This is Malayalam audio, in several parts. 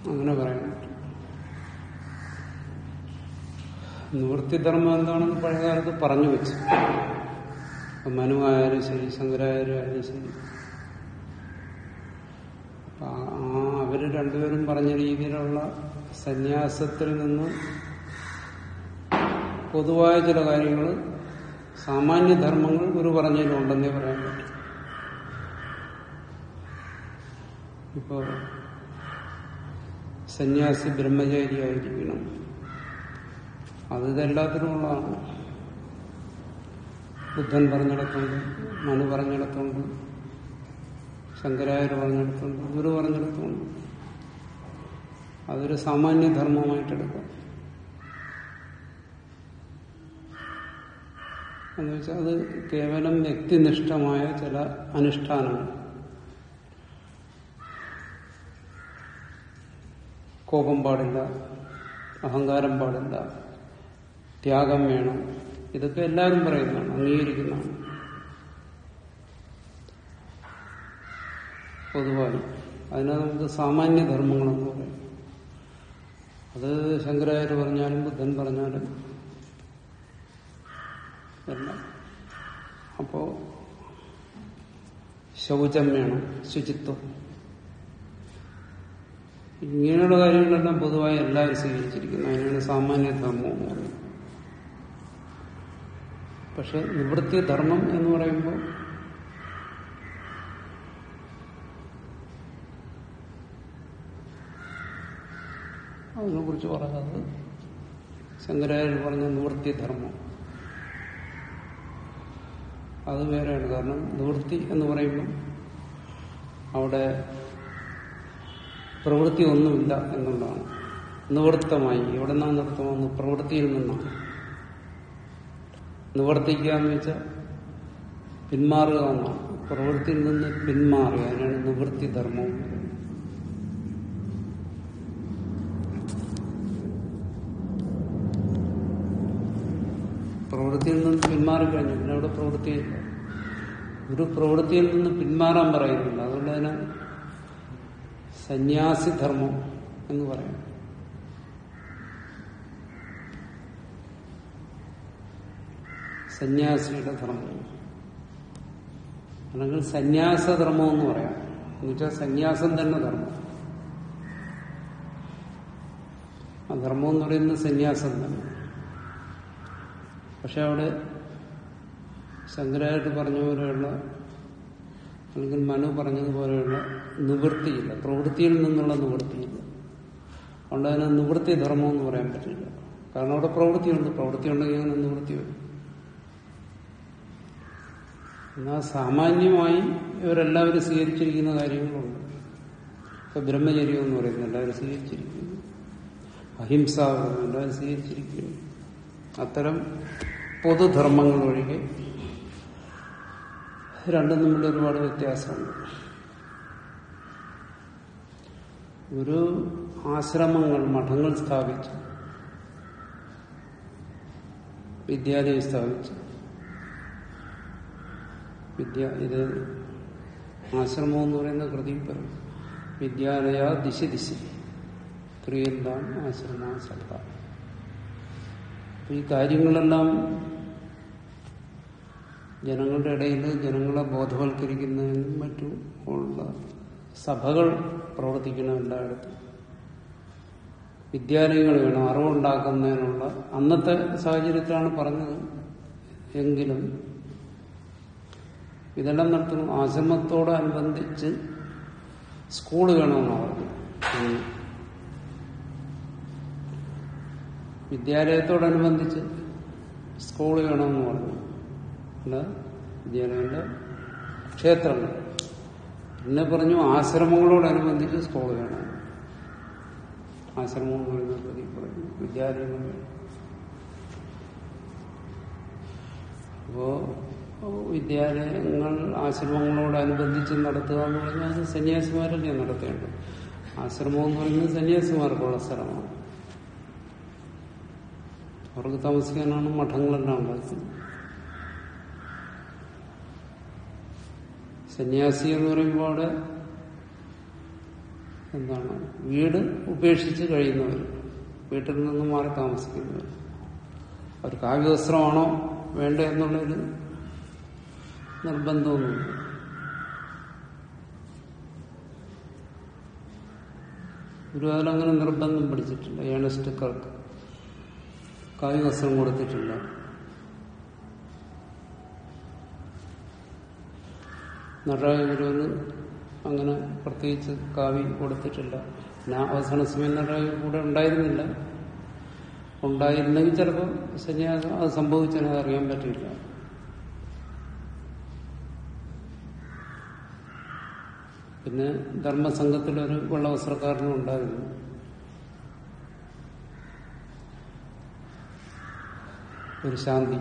അങ്ങനെ പറയാൻ പറ്റും നിവൃത്തിധർമ്മം എന്താണെന്ന് പഴയകാലത്ത് പറഞ്ഞു വെച്ചു ഇപ്പൊ മനു ആയാലും ശരി ശങ്കരായാലും ആയാലും ശരി അപ്പൊ ആ അവര് രണ്ടുപേരും പറഞ്ഞ രീതിയിലുള്ള സന്യാസത്തിൽ നിന്ന് പൊതുവായ ചില കാര്യങ്ങൾ സാമാന്യധർമ്മങ്ങൾ ഗുരു പറഞ്ഞതിലുണ്ടെന്നേ പറയാൻ പറ്റും ഇപ്പോ സന്യാസി ബ്രഹ്മചാരിയായിരിക്കണം അത് ഇതെല്ലാത്തിനുമുള്ളതാണ് ബുദ്ധൻ പറഞ്ഞിടത്തുണ്ട് മനു പറഞ്ഞിടത്തുണ്ട് ശങ്കരായർ പറഞ്ഞിടത്തുണ്ട് ഗുരു പറഞ്ഞിടത്തുണ്ട് അതൊരു സാമാന്യധർമ്മമായിട്ടെടുക്കാം എന്ന് വെച്ചാൽ അത് കേവലം വ്യക്തിനിഷ്ഠമായ ചില അനുഷ്ഠാനങ്ങൾ കോപം പാടില്ല അഹങ്കാരം പാടില്ല ത്യാഗം വേണം ഇതൊക്കെ എല്ലാവരും പറയുന്നതാണ് അംഗീകരിക്കുന്നതാണ് പൊതുവായി അതിനെ നമുക്ക് സാമാന്യധർമ്മങ്ങളെന്ന് പറയും അത് ശങ്കരാചാര്യ പറഞ്ഞാലും ബുദ്ധൻ പറഞ്ഞാലും എല്ലാം അപ്പോ ശൗചം വേണം ശുചിത്വം ഇങ്ങനെയുള്ള കാര്യങ്ങളെല്ലാം പൊതുവായി എല്ലാവരും സ്വീകരിച്ചിരിക്കുന്നു അതിനാണ് സാമാന്യധർമ്മം എന്ന് പറയുന്നത് പക്ഷെ നിവൃത്തി ധർമ്മം എന്ന് പറയുമ്പോൾ അതിനെ കുറിച്ച് പറഞ്ഞത് ശങ്കരാചാര്യ പറഞ്ഞ നിവൃത്തി ധർമ്മം അത് വേറെയാണ് കാരണം നിവൃത്തി എന്ന് പറയുമ്പോൾ അവിടെ പ്രവൃത്തി ഒന്നുമില്ല എന്നുള്ളതാണ് നിവൃത്തമായി എവിടെ നിന്നാണ് നിർത്തമെന്ന് പ്രവൃത്തിയിൽ നിന്നാണ് നിവർത്തിക്കുക എന്ന് വെച്ചാൽ പിന്മാറുക എന്നാണ് പ്രവൃത്തിയിൽ നിന്ന് പിന്മാറുക അതിനാണ് നിവൃത്തി ധർമ്മം എന്ന് പറയുന്നത്. പ്രവൃത്തിയിൽ നിന്ന് പിന്മാറിക്കഴിഞ്ഞു പിന്നെ അവിടെ പ്രവൃത്തിയില്ല ഒരു പ്രവൃത്തിയിൽ നിന്ന് പിന്മാറാൻ പറയുന്നില്ല അതുകൊണ്ട് അതിനെ സന്യാസി ധർമ്മം എന്ന് പറയാം സന്യാസിയുടെ ധർമ്മം അല്ലെങ്കിൽ സന്യാസധർമ്മം എന്ന് പറയാം എന്നുവെച്ചാൽ സന്യാസം തന്നെ ധർമ്മം ആ ധർമ്മം എന്ന് പറയുന്നത് സന്യാസം തന്നെ പക്ഷെ അവിടെ ശങ്കരായിട്ട് പറഞ്ഞ പോലെയുള്ള അല്ലെങ്കിൽ മനു പറഞ്ഞതുപോലെയുള്ള നിവൃത്തിയില്ല പ്രവൃത്തിയിൽ നിന്നുള്ള നിവൃത്തിയില്ല അതുകൊണ്ട് അതിന് നിവൃത്തി ധർമ്മം എന്ന് പറയാൻ പറ്റില്ല കാരണം അവിടെ പ്രവൃത്തിയുണ്ട് പ്രവൃത്തി ഉണ്ടെങ്കിൽ അങ്ങനെ നിവൃത്തി വരും എന്നാൽ സാമാന്യമായി ഇവരെല്ലാവരും സ്വീകരിച്ചിരിക്കുന്ന കാര്യങ്ങളുണ്ട് ഇപ്പൊ ബ്രഹ്മചര്യം എന്ന് പറയുന്നത് എല്ലാവരും സ്വീകരിച്ചിരിക്കുന്നു അഹിംസ എല്ലാവരും സ്വീകരിച്ചിരിക്കുന്നു അത്തരം പൊതുധർമ്മങ്ങൾ ഒഴികെ രണ്ടും തമ്മിൽ ഒരുപാട് വ്യത്യാസമുണ്ട് ഒരു ആശ്രമങ്ങൾ മഠങ്ങൾ സ്ഥാപിച്ചു വിദ്യാലയം സ്ഥാപിച്ചു വിദ്യ ഇത് ആശ്രമം എന്ന് പറയുന്ന കൃതി പറയും വിദ്യാലയ ദിശ ദിശ ക്രിയെല്ലാം ആശ്രമ സഭ ഈ കാര്യങ്ങളെല്ലാം ജനങ്ങളുടെ ഇടയിൽ ജനങ്ങളെ ബോധവൽക്കരിക്കുന്നതിനും മറ്റും ഉള്ള സഭകൾ പ്രവർത്തിക്കണം എല്ലായിടത്തും വിദ്യാലയങ്ങൾ വേണം അറിവുണ്ടാക്കുന്നതിനുള്ള അന്നത്തെ സാഹചര്യത്തിലാണ് പറഞ്ഞത് എങ്കിലും ഇതെല്ലാം നടത്തുന്നു ആശ്രമത്തോടനുബന്ധിച്ച് സ്കൂൾ വേണമെന്നാണ് പറഞ്ഞത് ഉം. വിദ്യാലയത്തോടനുബന്ധിച്ച് സ്കൂൾ വേണമെന്ന് പറഞ്ഞു അല്ല വിദ്യാലയങ്ങളുടെ ക്ഷേത്രങ്ങൾ പിന്നെ പറഞ്ഞു ആശ്രമങ്ങളോടനുബന്ധിച്ച് സ്കൂൾ വേണം ആശ്രമം എന്ന് പറയുന്നത് പ്രതി പറഞ്ഞു വിദ്യാലയങ്ങൾ വേണം. അപ്പോ വിദ്യാലയങ്ങൾ ആശ്രമങ്ങളോടനുബന്ധിച്ച് നടത്തുക എന്ന് പറഞ്ഞാൽ അത് സന്യാസിമാരല്ലേ നടത്തേണ്ടത് ആശ്രമം എന്ന് പറയുന്നത് സന്യാസിമാർക്കുള്ള സ്ഥലമാണ് അവർക്ക് താമസിക്കാനാണ് മഠങ്ങളെല്ലാം ഉണ്ടാക്കുന്നത് സന്യാസി എന്ന് പറയുമ്പോൾ അവിടെ എന്താണ് വീട് ഉപേക്ഷിച്ച് കഴിയുന്നവർ വീട്ടിൽ നിന്ന് മാറി താമസിക്കുന്നവർ അവർ കാവ്യവസ്ത്രമാണോ വേണ്ട എന്നുള്ളൊരു നിർബന്ധമൊന്നുമില്ല ഗുരുവായൂർ അങ്ങനെ നിർബന്ധം പിടിച്ചിട്ടില്ല ഏണസ്റ്റുക്കാർക്ക് കാവ്യവസ്ത്രം കൊടുത്തിട്ടില്ല നടരാജ ഗുരുവിന് അങ്ങനെ പ്രത്യേകിച്ച് കാവി കൊടുത്തിട്ടില്ല ഞാൻ അവസാന സമയം നടരാജ കൂടെ ഉണ്ടായിരുന്നില്ല ഉണ്ടായിരുന്നെങ്കിൽ ചിലപ്പോൾ സന്യാസം അത് സംഭവിച്ചാൽ അത് അറിയാൻ പറ്റില്ല പിന്നെ ധർമ്മസംഘത്തിലൊരു വെള്ളവസ്ത്രക്കാരനും ഉണ്ടായിരുന്നു ഒരു ശാന്തി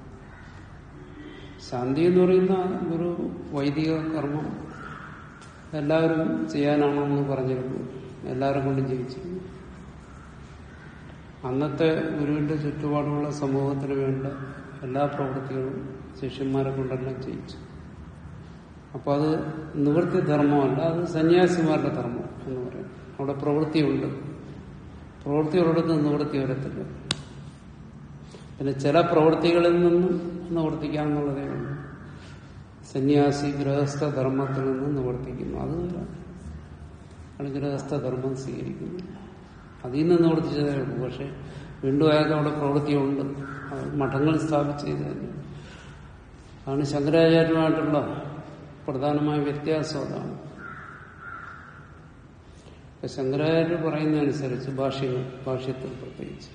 ശാന്തി എന്ന് പറയുന്ന ഒരു വൈദിക കർമ്മം എല്ലാവരും ചെയ്യാനാണെന്ന് പറഞ്ഞിരുന്നു എല്ലാവരും കൊണ്ടും ജീവിച്ചിരുന്നു അന്നത്തെ ഗുരുവിന്റെ ചുറ്റുപാടുള്ള സമൂഹത്തിന് വേണ്ട എല്ലാ പ്രവൃത്തികളും ശിഷ്യന്മാരെ കൊണ്ടെല്ലാം ചെയ്യിച്ചു അപ്പൊ അത് നിവൃത്തി ധർമ്മമല്ല അത് സന്യാസിമാരുടെ ധർമ്മം എന്ന് പറയും അവിടെ പ്രവൃത്തിയുണ്ട് പ്രവൃത്തി ഒരിടത്ത് നിവൃത്തി വരത്തില്ല പിന്നെ ചില പ്രവൃത്തികളിൽ നിന്നും നിവർത്തിക്കാമെന്നുള്ളതേ ഉള്ളൂ സന്യാസി ഗൃഹസ്ഥ ധർമ്മത്തിൽ നിന്ന് നിവർത്തിക്കുന്നു അത് ആണ് ഗൃഹസ്ഥ ധർമ്മം സ്വീകരിക്കുന്നു അതിൽ നിന്ന് നിവർത്തിച്ചതേ ഉള്ളൂ പക്ഷെ വീണ്ടും അയാൾക്ക് അവിടെ പ്രവൃത്തിയുണ്ട് അത് മഠങ്ങൾ സ്ഥാപിച്ചത് തന്നെ അതാണ് ശങ്കരാചാര്യമായിട്ടുള്ള പ്രധാനമായ വ്യത്യാസം അതാണ് ഇപ്പൊ ശങ്കരാചാര്യ പറയുന്നതനുസരിച്ച് ഭാഷ്യങ്ങൾ ഭാഷ്യത്തിൽ പ്രത്യേകിച്ച്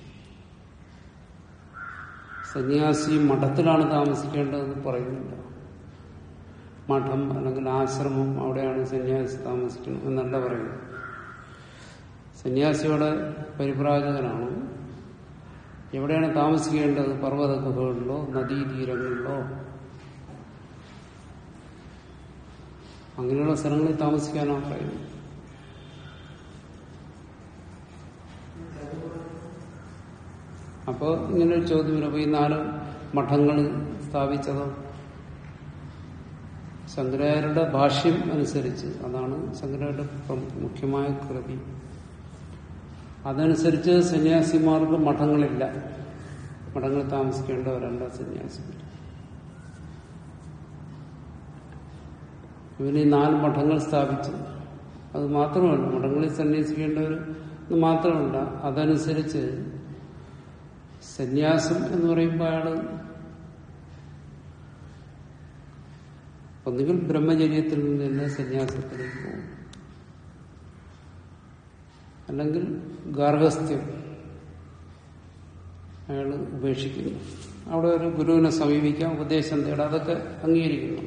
സന്യാസി മഠത്തിലാണ് താമസിക്കേണ്ടതെന്ന് പറയുന്നില്ല മഠം അല്ലെങ്കിൽ ആശ്രമം അവിടെയാണ് സന്യാസി താമസിക്കണം എന്നല്ല പറയുന്നത് സന്യാസിയുടെ പരിപ്രാജകനാണ് എവിടെയാണ് താമസിക്കേണ്ടത് പർവ്വത ഗുഹകളിലോ നദീതീരങ്ങളിലോ അങ്ങനെയുള്ള സ്ഥലങ്ങളിൽ താമസിക്കാനാണ് പറയുന്നത് അപ്പോൾ ഇങ്ങനെ ഒരു ചോദ്യം വരും അപ്പൊ ഈ നാല് മഠങ്ങൾ സ്ഥാപിച്ചതോ ശങ്കരാചാര്യരുടെ ഭാഷ്യം അനുസരിച്ച് അതാണ് ശങ്കരാചാര്യരുടെ മുഖ്യമായ കൃതി അതനുസരിച്ച് സന്യാസിമാർക്ക് മഠങ്ങളില്ല മഠങ്ങളിൽ താമസിക്കേണ്ടവരല്ല സന്യാസികൾ ഇവന് ഈ നാല് മഠങ്ങൾ സ്ഥാപിച്ചു അത് മാത്രമല്ല മഠങ്ങളിൽ സന്യസിക്കേണ്ടവർ മാത്രമല്ല അതനുസരിച്ച് സന്യാസം എന്ന് പറയുമ്പോൾ അയാള് ഒന്നുകിൽ ബ്രഹ്മചര്യത്തിൽ നിന്ന് തന്നെ സന്യാസത്തിലേക്ക് പോകും അല്ലെങ്കിൽ ഗാർഹസ്ഥ്യം അയാൾ ഉപേക്ഷിക്കുന്നു അവിടെ ഒരു ഗുരുവിനെ സമീപിക്കാം ഉപദേശം തേടാം അതൊക്കെ അംഗീകരിക്കുന്നു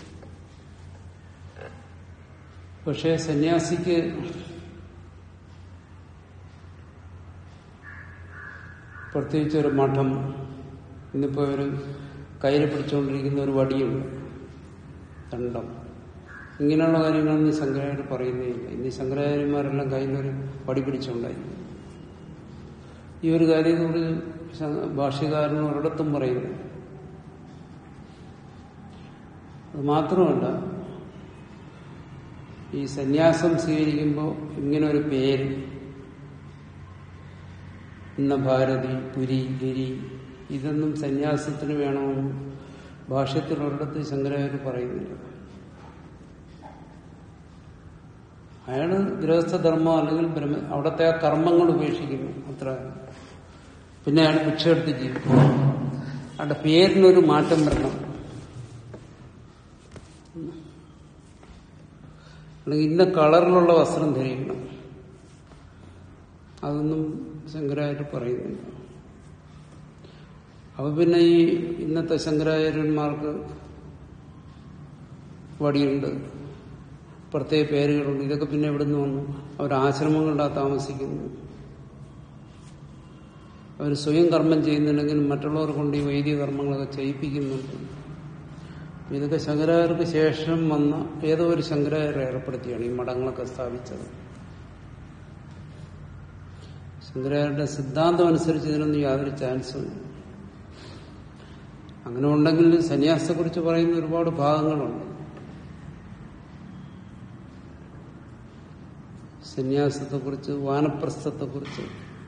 പക്ഷേ സന്യാസിക്ക് പ്രത്യേകിച്ച് ഒരു മഠം ഇന്നിപ്പോ ഒരു കയ്യിൽ പിടിച്ചുകൊണ്ടിരിക്കുന്ന ഒരു വടിയുണ്ട് ദണ്ഡം ഇങ്ങനെയുള്ള കാര്യങ്ങളൊന്നും ശങ്കരാചാര്യ പറയുന്നേയില്ല ഇന്ന് ശങ്കരാചാര്യന്മാരെല്ലാം കയ്യിലൊരു വടി പിടിച്ചുണ്ടായി ഈ ഒരു കാര്യത്തെക്കുറിച്ച് ഭാഷ്യകാരൻ ഒരിടത്തും പറയുന്നു അത് മാത്രമല്ല ഈ സന്യാസം സ്വീകരിക്കുമ്പോൾ ഇങ്ങനെ ഒരു പേര് ഇന്ന ഭാരതി പുരി ഗിരി ഇതൊന്നും സന്യാസത്തിന് വേണമെന്ന് ഭാഷ്യത്തിൽ ഒരിടത്ത് ശങ്കരാചാര്യ പറയുന്നില്ല അയാള് ഗൃഹസ്ഥധർമ്മം അല്ലെങ്കിൽ ബ്രഹ്മ അവിടുത്തെ ആ കർമ്മങ്ങൾ ഉപേക്ഷിക്കുന്നു അത്ര പിന്നെ അയാൾ ഭിക്ഷ എടുത്ത് ജീവിക്കും അയാളുടെ പേരിനൊരു മാറ്റം വരണം അല്ലെങ്കിൽ ഇന്ന കളറിലുള്ള വസ്ത്രം ധരിക്കണം അതൊന്നും ശങ്കരാചാര്യ പറയുന്നില്ല അപ്പൊ പിന്നെ ഈ ഇന്നത്തെ ശങ്കരാചാര്യന്മാർക്ക് വടിയുണ്ട് പ്രത്യേക പേരുകളുണ്ട് ഇതൊക്കെ പിന്നെ എവിടുന്ന് വന്നു അവർ ആശ്രമങ്ങളിലാ താമസിക്കുന്നു അവർ സ്വയം കർമ്മം ചെയ്യുന്നുണ്ടെങ്കിൽ മറ്റുള്ളവർ കൊണ്ട് ഈ വൈദിക കർമ്മങ്ങളൊക്കെ ചെയ്യിപ്പിക്കുന്നുണ്ട് ഇതൊക്കെ ശങ്കരാചാര്യർക്ക് ശേഷം വന്ന ഏതോ ഒരു ശങ്കരാചാര്യ ഏർപ്പെടുത്തിയാണ് ഈ മഠങ്ങളൊക്കെ സ്ഥാപിച്ചത് ശങ്കരാചാര്യരുടെ സിദ്ധാന്തം അനുസരിച്ച് ഇതിനൊന്നും യാതൊരു ചാൻസും ഇല്ല അങ്ങനെ ഉണ്ടെങ്കിൽ സന്യാസത്തെക്കുറിച്ച് പറയുന്ന ഒരുപാട് ഭാഗങ്ങളുണ്ട് സന്യാസത്തെക്കുറിച്ച് വാനപ്രസ്ഥത്തെക്കുറിച്ച്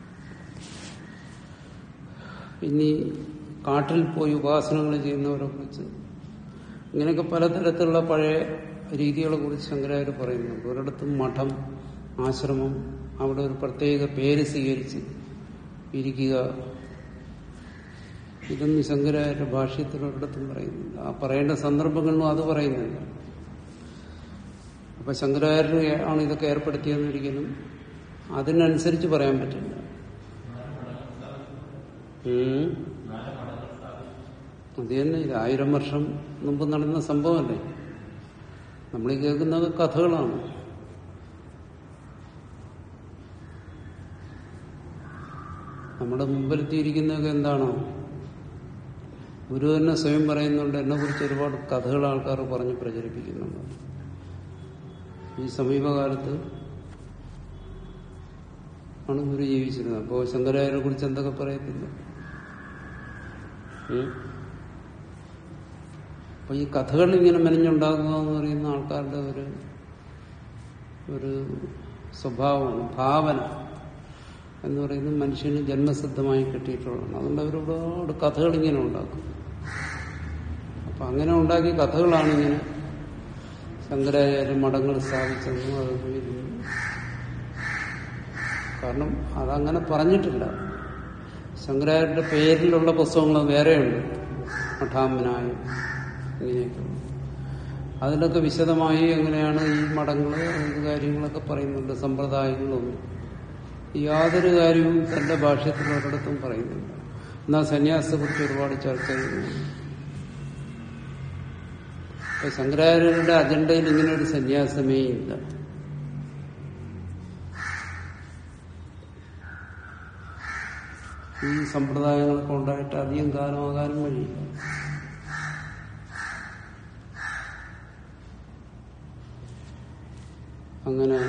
ഇനി കാട്ടിൽ പോയി ഉപാസനകൾ ചെയ്യുന്നവരെ കുറിച്ച് ഇങ്ങനെയൊക്കെ പലതരത്തിലുള്ള പഴയ രീതികളെ കുറിച്ച് ശങ്കരാചാര്യ പറയുന്നുണ്ട് ഒരിടത്തും മഠം ആശ്രമം അവിടെ ഒരു പ്രത്യേക പേര് സ്വീകരിച്ച് ഇരിക്കുക ഇതൊന്നും ശങ്കരാചാര്യ ഭാഷ്യത്തിൽ ഒരിടത്തും പറയുന്നില്ല ആ പറയേണ്ട സന്ദർഭങ്ങളിലും അത് പറയുന്നില്ല അപ്പൊ ശങ്കരാചാര്യ ആണ് ഇതൊക്കെ ഏർപ്പെടുത്തിയെന്നൊരിക്കലും അതിനനുസരിച്ച് പറയാൻ പറ്റില്ല ഉം. അത് തന്നെ ഇത് ആയിരം വർഷം മുമ്പ് നടന്ന സംഭവമല്ലേ നമ്മൾ ഈ കേൾക്കുന്നത് കഥകളാണ് നമ്മുടെ മുമ്പിലെത്തിയിരിക്കുന്നതൊക്കെ എന്താണോ ഗുരു തന്നെ സ്വയം പറയുന്നുണ്ട് എന്നെ കുറിച്ച് ഒരുപാട് കഥകൾ ആൾക്കാർ പറഞ്ഞ് പ്രചരിപ്പിക്കുന്നുണ്ട് ഈ സമീപകാലത്ത് ആണ് ഗുരു ജീവിച്ചിരുന്നത് അപ്പോൾ ശങ്കരാചാര്യെ കുറിച്ച് എന്തൊക്കെ പറയത്തില്ല ഉം? അപ്പൊ ഈ കഥകൾ ഇങ്ങനെ മെനഞ്ഞുണ്ടാകുക എന്ന് പറയുന്ന ആൾക്കാരുടെ ഒരു ഒരു സ്വഭാവമാണ് ഭാവന എന്ന് പറയുന്നത് മനുഷ്യന് ജന്മസിദ്ധമായി കിട്ടിയിട്ടുള്ളതാണ് അതുകൊണ്ട് അവർ ഒരുപാട് കഥകൾ ഇങ്ങനെ ഉണ്ടാക്കും അപ്പൊ അങ്ങനെ ഉണ്ടാക്കിയ കഥകളാണ് ഇങ്ങനെ ശങ്കരാചാര്യ മഠങ്ങൾ സ്ഥാപിച്ചെന്നും അത് ഇരുന്നു കാരണം അതങ്ങനെ പറഞ്ഞിട്ടില്ല ശങ്കരാചാര്യന്റെ പേരിലുള്ള പുസ്തകങ്ങൾ വേറെയുണ്ട് മഠാമനായും ഇങ്ങനെയൊക്കെ അതിലൊക്കെ വിശദമായി എങ്ങനെയാണ് ഈ മഠങ്ങള് ഇത് കാര്യങ്ങളൊക്കെ പറയുന്നുണ്ട് സമ്പ്രദായങ്ങളൊന്നും യാതൊരു കാര്യവും തന്റെ ഭാഷ്യത്തിൽ ഒരിടത്തും പറയുന്നില്ല എന്നാൽ സന്യാസത്തെക്കുറിച്ച് ഒരുപാട് ചർച്ച ചെയ്യുന്നു ഇപ്പൊ ശങ്കരാചാര്യരുടെ അജണ്ടയിൽ ഇങ്ങനെ ഒരു സന്യാസമേ ഇല്ല ഈ സമ്പ്രദായങ്ങളൊക്കെ ഉണ്ടായിട്ട് അധികം കാലമാകാനും വഴിയില്ല അങ്ങനെ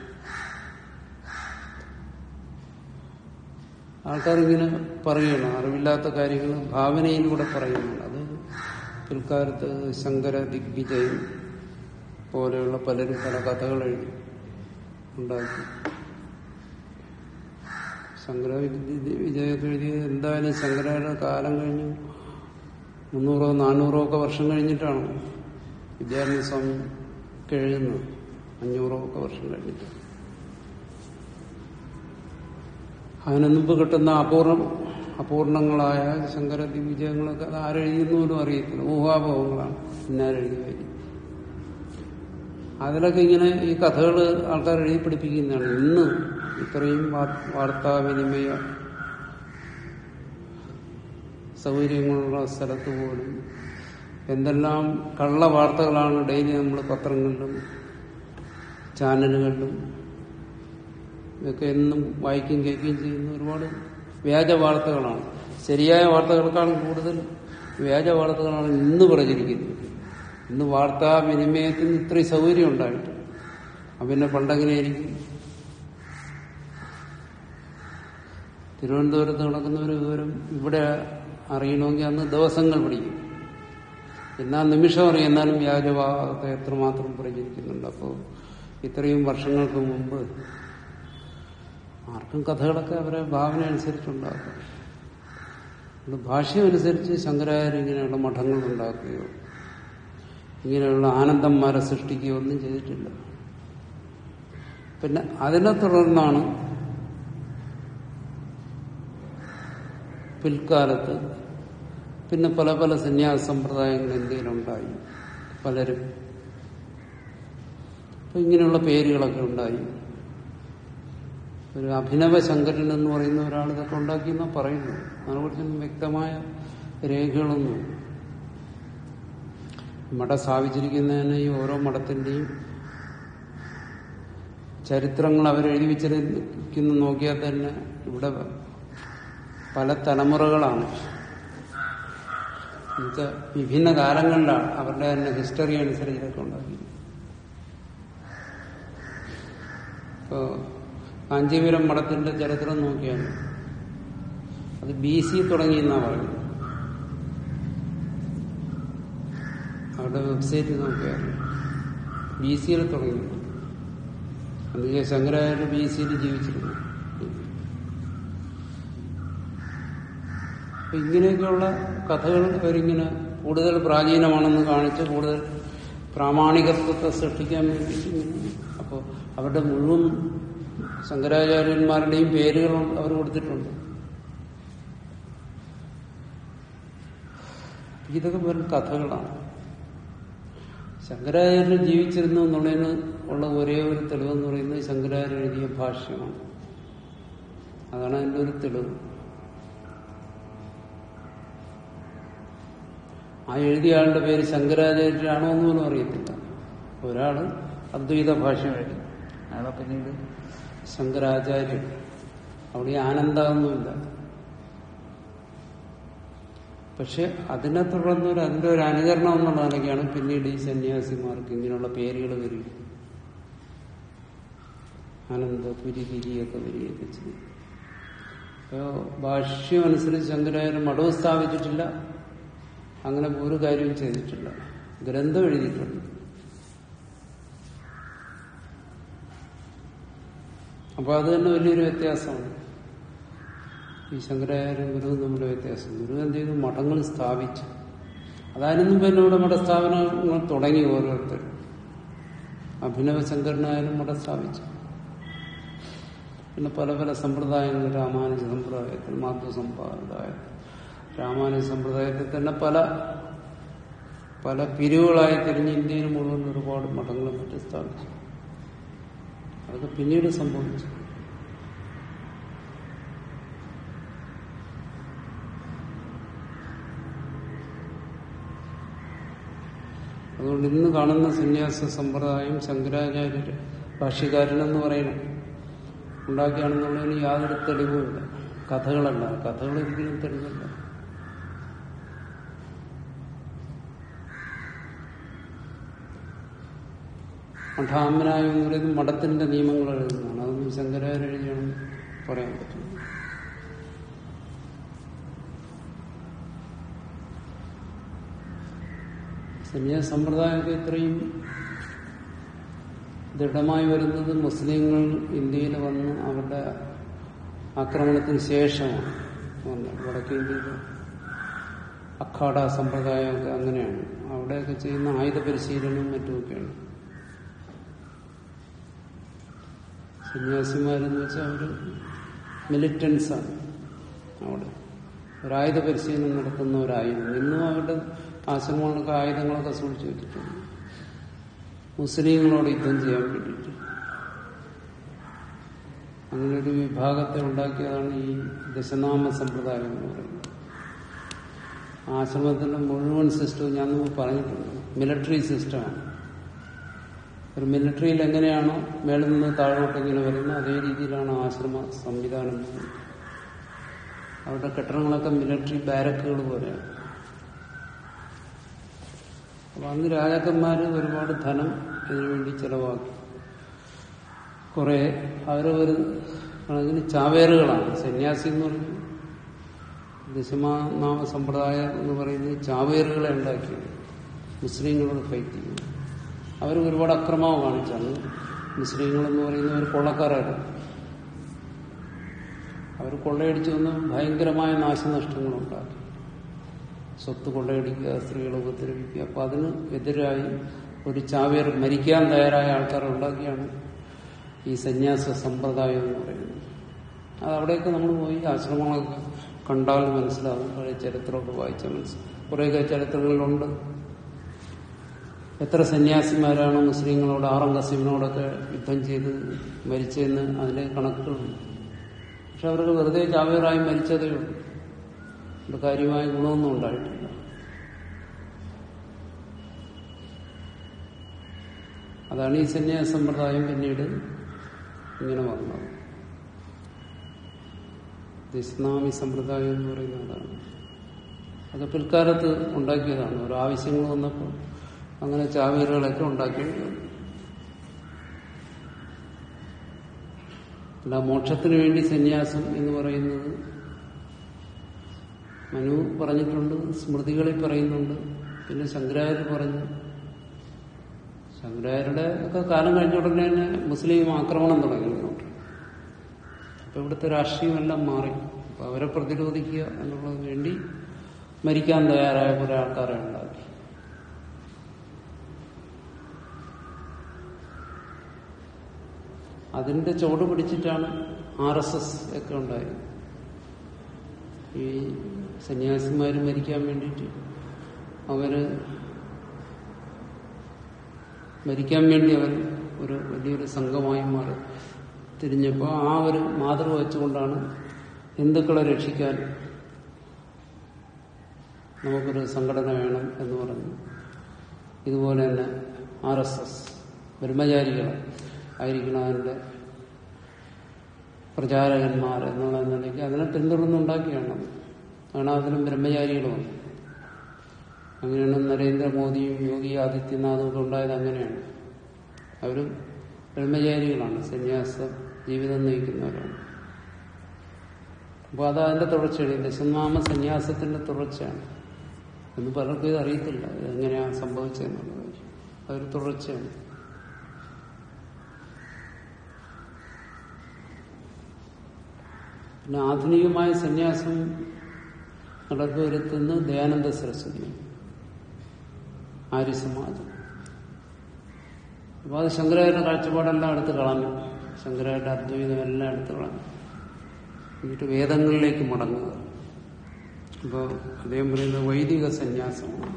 ആൾക്കാരിങ്ങനെ പറയണം അറിവില്ലാത്ത കാര്യങ്ങൾ ഭാവനയിലൂടെ പറയുന്നുണ്ട് അത് പിൽക്കാലത്ത് ശങ്കര ദിഗ്വിജയം പോലെയുള്ള പലരും പല കഥകൾ എഴുതി ഉണ്ടാക്കി ശങ്കര വിജയൊക്കെ എഴുതിയത് എന്തായാലും ശങ്കരയുടെ കാലം കഴിഞ്ഞു മുന്നൂറോ നാനൂറോ ഒക്കെ വർഷം കഴിഞ്ഞിട്ടാണ് വിദ്യാരണ്യ സ്വാമി എഴുതുന്നത് അഞ്ഞൂറോ ഒക്കെ വർഷം കഴിഞ്ഞിട്ട് അതിനു മുമ്പ് കിട്ടുന്ന അപൂർണം അപൂർണങ്ങളായ ശങ്കര വിജയങ്ങളൊക്കെ അത് ആരെഴുതിയെന്ന് പോലും അറിയത്തില്ല ഊഹാഭവങ്ങളാണ് ഇന്നാരെഴുതി വരും അതിലൊക്കെ ഇങ്ങനെ ഈ കഥകൾ ആൾക്കാർ എഴുതി പിടിപ്പിക്കുന്നതാണ് ഇന്ന് ഇത്രയും വാ- വാർത്താവിനിമയ സൗകര്യങ്ങളുള്ള സ്ഥലത്ത് പോലും എന്തെല്ലാം കള്ള വാർത്തകളാണ് ഡെയിലി നമ്മൾ പത്രങ്ങളിലും ചാനലുകളിലും ഇതൊക്കെ എന്നും വായിക്കുകയും കേൾക്കുകയും ചെയ്യുന്ന ഒരുപാട് വ്യാജ വാർത്തകളാണ് ശരിയായ വാർത്തകൾക്കാണ് കൂടുതൽ വ്യാജ വാർത്തകളാണ് ഇന്ന് പ്രചരിക്കുന്നത് ഇന്ന് വാർത്താ വിനിമയത്തിന് ഇത്രയും സൗകര്യം ഉണ്ടായിട്ട് അപ്പൊ പിന്നെ പണ്ടെങ്ങനെയായിരിക്കും തിരുവനന്തപുരത്ത് നടക്കുന്ന ഒരു വിവരം ഇവിടെ അറിയണമെങ്കിൽ അന്ന് ദിവസങ്ങൾ പിടിക്കും എന്നാ നിമിഷം അറിയാം എന്നാലും വ്യാജവാദത്തെ എത്രമാത്രം പ്രചരിക്കുന്നുണ്ട് അപ്പോൾ ഇത്രയും വർഷങ്ങൾക്ക് മുമ്പ് ആർക്കും കഥകളൊക്കെ അവരെ ഭാവന അനുസരിച്ചുണ്ടാക്കും അതുകൊണ്ട് ഭാഷയമനുസരിച്ച് ശങ്കരാചാര്യ ഇങ്ങനെയുള്ള മഠങ്ങൾ ഉണ്ടാക്കുകയോ ഇങ്ങനെയുള്ള ആനന്ദന്മാരെ സൃഷ്ടിക്കുകയോ ഒന്നും ചെയ്തിട്ടില്ല പിന്നെ അതിനെ തുടർന്നാണ് പിൽക്കാലത്ത് പിന്നെ പല പല സന്യാസ സമ്പ്രദായങ്ങൾ ഇന്ത്യയിലുണ്ടായി പലരും അപ്പൊ ഇങ്ങനെയുള്ള പേരുകളൊക്കെ ഉണ്ടായി ഒരു അഭിനവ ശങ്കരൻ എന്ന് പറയുന്ന ഒരാൾ ഇതൊക്കെ ഉണ്ടാക്കിയെന്നാ പറയുന്നു അതിനെക്കുറിച്ചൊന്നും വ്യക്തമായ രേഖകളൊന്നും മഠം സ്ഥാപിച്ചിരിക്കുന്നതിന് ഈ ഓരോ മഠത്തിന്റെയും ചരിത്രങ്ങൾ അവരെഴുതി വെച്ചിരിക്കുന്ന നോക്കിയാൽ തന്നെ ഇവിടെ പല തലമുറകളാണ് എന്നുവെച്ചാൽ വിഭിന്ന കാലങ്ങളിലാണ് അവരുടെ തന്നെ ഹിസ്റ്ററി അനുസരിച്ച് ഇതൊക്കെ ഉണ്ടാക്കി ഇപ്പോ കാഞ്ചീപുരം മഠത്തിന്റെ ചരിത്രം നോക്കിയാൽ അത് ബി സി തുടങ്ങിയെന്നാ പറയുന്നത് അവരുടെ വെബ്സൈറ്റ് നോക്കിയാൽ ബി സിയിൽ തുടങ്ങി అందుకే ശങ്കരാചാര്യ ബി സിയിൽ ജീവിച്ചിരുന്നു അപ്പൊ ഇങ്ങനെയൊക്കെയുള്ള കഥകൾ അവരിങ്ങനെ കൂടുതൽ പ്രാചീനമാണെന്ന് കാണിച്ച് കൂടുതൽ പ്രാമാണികത്വത്തെ സൃഷ്ടിക്കാൻ വേണ്ടിയിട്ട് ഇങ്ങനെ അപ്പോൾ അവരുടെ മുഴുവൻ ശങ്കരാചാര്യന്മാരുടെയും പേരുകൾ അവർ കൊടുത്തിട്ടുണ്ട് ഇതൊക്കെ വെറും കഥകളാണ് ശങ്കരാചാര്യർ ജീവിച്ചിരുന്നു എന്നുള്ളതിന് ഉള്ള ഒരേ ഒരു തെളിവെന്ന് പറയുന്നത് ശങ്കരാചാര്യ എഴുതിയ ഭാഷ്യമാണ് അതാണ് അതിന്റെ ഒരു തെളിവ് ആ എഴുതിയ ആളുടെ പേര് ശങ്കരാചാര്യരാണോ എന്ന് പോലും അറിയത്തില്ല ഒരാള് അദ്വൈത ഭാഷ്യം എഴുതി അയാളെ പിന്നീട് ശങ്കരാചാര്യൻ അവിടെ ഈ ആനന്ദമൊന്നുമില്ല പക്ഷെ അതിനെ തുടർന്ന് ഒരു അതിന്റെ ഒരു അനുകരണം എന്നുള്ള നിലയ്ക്കാണ് പിന്നീട് ഈ സന്യാസിമാർക്ക് ഇങ്ങനെയുള്ള പേരുകൾ വരിക ആനന്ദ പുരിതിരിയൊക്കെ വരികയൊക്കെ ചെയ്യും അപ്പോ ഭാഷ്യം അനുസരിച്ച് ശങ്കരാചാര്യ മടവ് സ്ഥാപിച്ചിട്ടില്ല അങ്ങനെ ഒരു കാര്യവും ചെയ്തിട്ടില്ല ഗ്രന്ഥം എഴുതിയിട്ടുണ്ട് അപ്പൊ അത് തന്നെ വലിയൊരു വ്യത്യാസമാണ് ഈ ശങ്കരാചാര്യ ഗുരു നമ്മുടെ വ്യത്യാസം ഗുരു എന്ത് ചെയ്തു മഠങ്ങൾ സ്ഥാപിച്ചു അതായിരുന്നു പിന്നെ ഇവിടെ മഠസ്ഥാപനങ്ങൾ തുടങ്ങി ഓരോരുത്തർ അഭിനവ ശങ്കരനായാലും മഠം സ്ഥാപിച്ചു പിന്നെ പല പല സമ്പ്രദായങ്ങൾ രാമാനുജ സമ്പ്രദായത്തിൽ മാധവ സമ്പ്രദായം രാമാനുജ സമ്പ്രദായത്തിൽ തന്നെ പല പല പിരിവുകളായി തിരിഞ്ഞ് ഇന്ത്യയിൽ മുഴുവൻ ഒരുപാട് മഠങ്ങളും മറ്റും സ്ഥാപിച്ചു അതൊക്കെ പിന്നീട് സംഭവിച്ചു അതുകൊണ്ട് ഇന്ന് കാണുന്ന സന്യാസ സമ്പ്രദായം ശങ്കരാചാര്യർ ഭാഷ്യകാരനെന്ന് പറയണം ഉണ്ടാക്കിയാണെന്നുള്ളതിന് യാതൊരു തെളിവുമില്ല കഥകളല്ല കഥകൾ ഒരിക്കലും തെളിവല്ല മഠാമനായം എന്ന് പറയുന്നത് മഠത്തിന്റെ നിയമങ്ങൾ എഴുതുന്നതാണ് അതൊന്നും ശങ്കരാചാര്യ എഴുതിയാണെന്ന് പറയാൻ പറ്റില്ല സന്യാസ സമ്പ്രദായമൊക്കെ ഇത്രയും ദൃഢമായി വരുന്നത് മുസ്ലിങ്ങൾ ഇന്ത്യയിൽ വന്ന് അവരുടെ ആക്രമണത്തിന് ശേഷമാണ് വന്നത് വടക്കേ ഇന്ത്യയിൽ അഖാഡ സമ്പ്രദായമൊക്കെ അങ്ങനെയാണ് അവിടെയൊക്കെ ചെയ്യുന്ന ആയുധ പരിശീലനവും മറ്റുമൊക്കെയാണ് സന്യാസിമാരെന്ന് വെച്ചാൽ അവർ മിലിറ്റൻസാണ് അവിടെ ഒരായുധ പരിശീലനം നടത്തുന്നവരായിരുന്നു ഇന്നും അവരുടെ ആശ്രമങ്ങളൊക്കെ ആയുധങ്ങളൊക്കെ സൂക്ഷിച്ചു വെച്ചിട്ടുണ്ട് മുസ്ലിങ്ങളോട് യുദ്ധം ചെയ്യാൻ വേണ്ടിയിട്ട് അങ്ങനെ ഒരു വിഭാഗത്തെ ഉണ്ടാക്കിയതാണ് ഈ ദശനാമ സമ്പ്രദായം എന്ന് പറയുന്നത് ആശ്രമത്തിന്റെ മുഴുവൻ സിസ്റ്റവും ഞാൻ മുമ്പ് പറഞ്ഞിട്ടുണ്ട് മിലിറ്ററി സിസ്റ്റമാണ് ഒരു മിലിറ്ററിയിൽ എങ്ങനെയാണോ മേളിൽ നിന്ന് താഴോട്ട് ഇങ്ങനെ വരുന്നത് അതേ രീതിയിലാണ് ആശ്രമ സംവിധാനം അവരുടെ കെട്ടിടങ്ങളൊക്കെ മിലിറ്ററി ബാരക്കുകൾ പോലെയാണ് അപ്പൊ അന്ന് രാജാക്കന്മാര് ഒരുപാട് ധനം ഇതിനുവേണ്ടി ചെലവാക്കി കുറെ അവർ ഒരു കണക്കിന് ചാവേറുകളാണ് സന്യാസി എന്ന് പറഞ്ഞു ദശമാനാമ സമ്പ്രദായം എന്ന് പറയുന്നത് ചാവേറുകളെ ഉണ്ടാക്കിയത് മുസ്ലിങ്ങളോട് ഫൈറ്റ് ചെയ്യുന്നു അവർ ഒരുപാട് അക്രമവും കാണിച്ചാണ് മുസ്ലിങ്ങളെന്ന് പറയുന്ന ഒരു കൊള്ളക്കാരാണ് അവർ കൊള്ളയടിച്ചു വന്ന് ഭയങ്കരമായ നാശനഷ്ടങ്ങളുണ്ടാക്കി സ്വത്ത് കൊള്ളയടിക്കുക സ്ത്രീകളെ ഉപദ്രവിക്കുക അപ്പൊ അതിന് എതിരായി ഒരു ചാവേർ മരിക്കാൻ തയ്യാറായ ആൾക്കാരെ ഉണ്ടാക്കിയാണ് ഈ സന്യാസ സമ്പ്രദായം എന്ന് പറയുന്നത് അത് അവിടെയൊക്കെ നമ്മൾ പോയി ആശ്രമങ്ങളൊക്കെ കണ്ടാൽ മനസ്സിലാവും പഴയ ചരിത്രമൊക്കെ വായിച്ചാൽ മനസ്സിലാവും കുറേയൊക്കെ ചരിത്രങ്ങളിലുണ്ട് എത്ര സന്യാസിമാരാണ് മുസ്ലിങ്ങളോട് ആറം കസീമിനോടൊക്കെ യുദ്ധം ചെയ്ത് മരിച്ചതെന്ന് അതിലെ കണക്കുകളുണ്ട് പക്ഷെ അവർക്ക് വെറുതെ ചാവേറായി മരിച്ചതേ ഉള്ളൂ അത് കാര്യമായ ഗുണമൊന്നും ഉണ്ടായിട്ടില്ല അതാണ് ഈ സന്യാസ സമ്പ്രദായം പിന്നീട് ഇങ്ങനെ വന്നത് ഇസ്ലാമി സമ്പ്രദായം എന്ന് പറയുന്നത് അതാണ് അത് പിൽക്കാലത്ത് ഉണ്ടാക്കിയതാണ് ഓരോ ആവശ്യങ്ങൾ വന്നപ്പോൾ അങ്ങനെ ചാവേറുകളൊക്കെ ഉണ്ടാക്കേണ്ടി വന്നു അല്ല മോക്ഷത്തിന് വേണ്ടി സന്യാസം എന്ന് പറയുന്നത് മനു പറഞ്ഞിട്ടുണ്ട് സ്മൃതികളിൽ പറയുന്നുണ്ട് പിന്നെ ശങ്കരാചാര്യ പറഞ്ഞു ശങ്കരാചാര്യരുടെ ഒക്കെ കാലം കഴിഞ്ഞ ഉടനെ തന്നെ മുസ്ലിം ആക്രമണം തുടങ്ങി ഇങ്ങോട്ട് അപ്പൊ ഇവിടുത്തെ രാഷ്ട്രീയമെല്ലാം മാറി അപ്പൊ അവരെ പ്രതിരോധിക്കുക എന്നുള്ളത് വേണ്ടി മരിക്കാൻ തയ്യാറായ കുറെ ആൾക്കാരെ ഉണ്ടാക്കി അതിന്റെ ചുവട് പിടിച്ചിട്ടാണ് ആർ എസ് എസ് ഒക്കെ ഉണ്ടായത് ഈ സന്യാസിമാര് മരിക്കാൻ വേണ്ടിയിട്ട് അവര് മരിക്കാൻ വേണ്ടി അവർ ഒരു വലിയൊരു സംഘമായി മാറി തിരിഞ്ഞപ്പോൾ ആ ഒരു മാതൃക വെച്ചുകൊണ്ടാണ് ഹിന്ദുക്കളെ രക്ഷിക്കാൻ നമുക്കൊരു സംഘടന വേണം എന്ന് പറഞ്ഞു ഇതുപോലെ തന്നെ ആർ എസ് എസ് ബ്രഹ്മചാരികൾ ആയിരിക്കണം അതിൻ്റെ പ്രചാരകന്മാർ എന്നുള്ള നിലയ്ക്ക് അതിനെ പിന്തുടർന്നുണ്ടാക്കിയാണ് കാരണം അതിലും ബ്രഹ്മചാരികൾ വന്നു അങ്ങനെയാണ് നരേന്ദ്രമോദിയും യോഗി ആദിത്യനാഥും ഒക്കെ ഉണ്ടായത് അങ്ങനെയാണ് അവരും ബ്രഹ്മചാരികളാണ് സന്യാസ ജീവിതം നയിക്കുന്നവരാണ് അപ്പോൾ അത് അതിന്റെ തുടർച്ചയാണ് ദശനാമ സന്യാസത്തിന്റെ തുടർച്ചയാണ് എന്ന് പലർക്കും ഇത് അറിയത്തില്ല ഇത് എങ്ങനെയാണ് സംഭവിച്ചതെന്നുള്ള കാര്യം അതൊരു തുടർച്ചയാണ് പിന്നെ ആധുനികമായ സന്യാസം നടപ്പുവരുത്തുന്ന ദയാനന്ദ സരസ്വതി ആര്യസമാജം അപ്പൊ അത് ശങ്കരാചാര്യ കാഴ്ചപ്പാടെല്ലാം എടുത്ത് കളഞ്ഞു ശങ്കരാചാര്യ അദ്വൈതം എല്ലാം എടുത്ത് കളഞ്ഞു എന്നിട്ട് വേദങ്ങളിലേക്ക് മടങ്ങുക അപ്പോൾ അദ്ദേഹം പറയുന്നത് വൈദിക സന്യാസമാണ്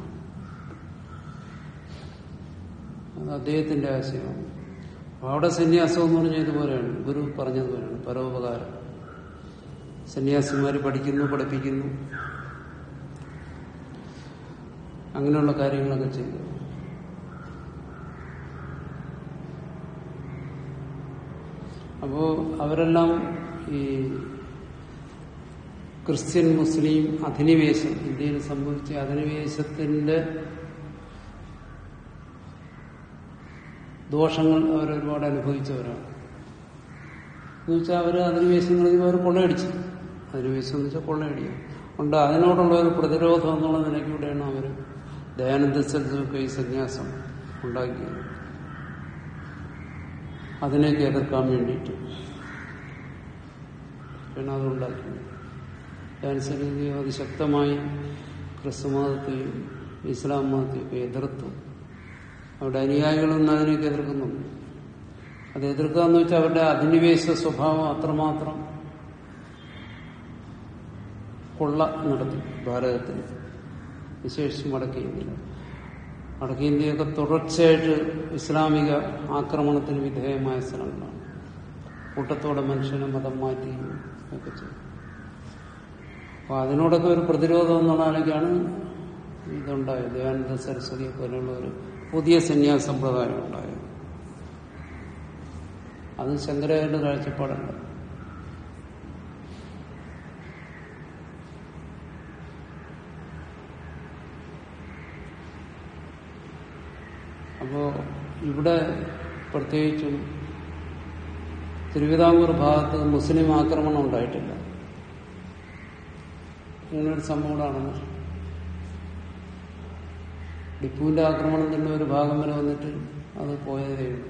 അത് അദ്ദേഹത്തിന്റെ ആശയമാണ് അപ്പൊ അവിടെ സന്യാസം എന്ന് പറഞ്ഞാൽ ഇതുപോലെയാണ് ഗുരു പറഞ്ഞതുപോലെയാണ് പരോപകാരം സന്യാസിമാർ പഠിക്കുന്നു പഠിപ്പിക്കുന്നു അങ്ങനെയുള്ള കാര്യങ്ങളൊക്കെ ചെയ്യുക അപ്പോ അവരെല്ലാം ഈ ക്രിസ്ത്യൻ മുസ്ലിം അധിനിവേശം ഇന്ത്യയിൽ സംഭവിച്ച അധിനിവേശത്തിന്റെ ദോഷങ്ങൾ അവരൊരുപാട് അനുഭവിച്ചവരാണ് എന്നുവെച്ചാൽ അവർ അധിനിവേശങ്ങളിൽ അവർ കൊള്ളയടിച്ചു അധിനിവേശം എന്ന് വെച്ചാൽ കൊള്ളയടിക്കുക ഉണ്ട് അതിനോടുള്ള ഒരു പ്രതിരോധം എന്നുള്ള നിലയ്ക്കൂടെയാണ് അവർ ദയാനന്ദ സരസ്വതി സന്യാസം ഉണ്ടാക്കിയത് അതിനെയൊക്കെ എതിർക്കാൻ വേണ്ടിയിട്ട് പിന്നെ അതുണ്ടാക്കിയത് അതനുസരിച്ച് അതിശക്തമായി ക്രിസ്തുമതത്തെയും ഇസ്ലാം മതത്തെയൊക്കെ എതിർത്തു അവിടെ അനുയായികളൊന്നും അതിനെയൊക്കെ എതിർക്കുന്നുണ്ട് അത് എതിർക്കുക എന്ന് വെച്ചാൽ അവരുടെ അധിനിവേശ സ്വഭാവം അത്രമാത്രം കൊള്ള നടത്തി ഭാരതത്തിൽ വിശേഷിച്ചും വടക്കേ ഇന്ത്യയിൽ വടക്കേ ഇന്ത്യയൊക്കെ തുടർച്ചയായിട്ട് ഇസ്ലാമിക ആക്രമണത്തിന് വിധേയമായ സ്ഥലങ്ങളാണ് കൂട്ടത്തോടെ മനുഷ്യനെ മതം മാറ്റി ഒക്കെ ചെയ്തു അപ്പൊ അതിനോടൊക്കെ ഒരു പ്രതിരോധം എന്നുള്ള നിലയ്ക്കാണ് ഇതുണ്ടായത് ദയാനന്ദ സരസ്വതിയെ പോലെയുള്ള ഒരു പുതിയ സന്യാസ സമ്പ്രദായം ഉണ്ടായത് അത് ശങ്കരാചാര്യ കാഴ്ചപ്പാടല്ല അപ്പോ ഇവിടെ പ്രത്യേകിച്ചും തിരുവിതാംകൂർ ഭാഗത്ത് മുസ്ലിം ആക്രമണം ഉണ്ടായിട്ടില്ല ഇങ്ങനൊരു സംഭവം നടന്നു ടിപ്പുവിന്റെ ആക്രമണത്തിന്റെ ഒരു ഭാഗം വരെ വന്നിട്ട് അത് പോയതേ ഉള്ളൂ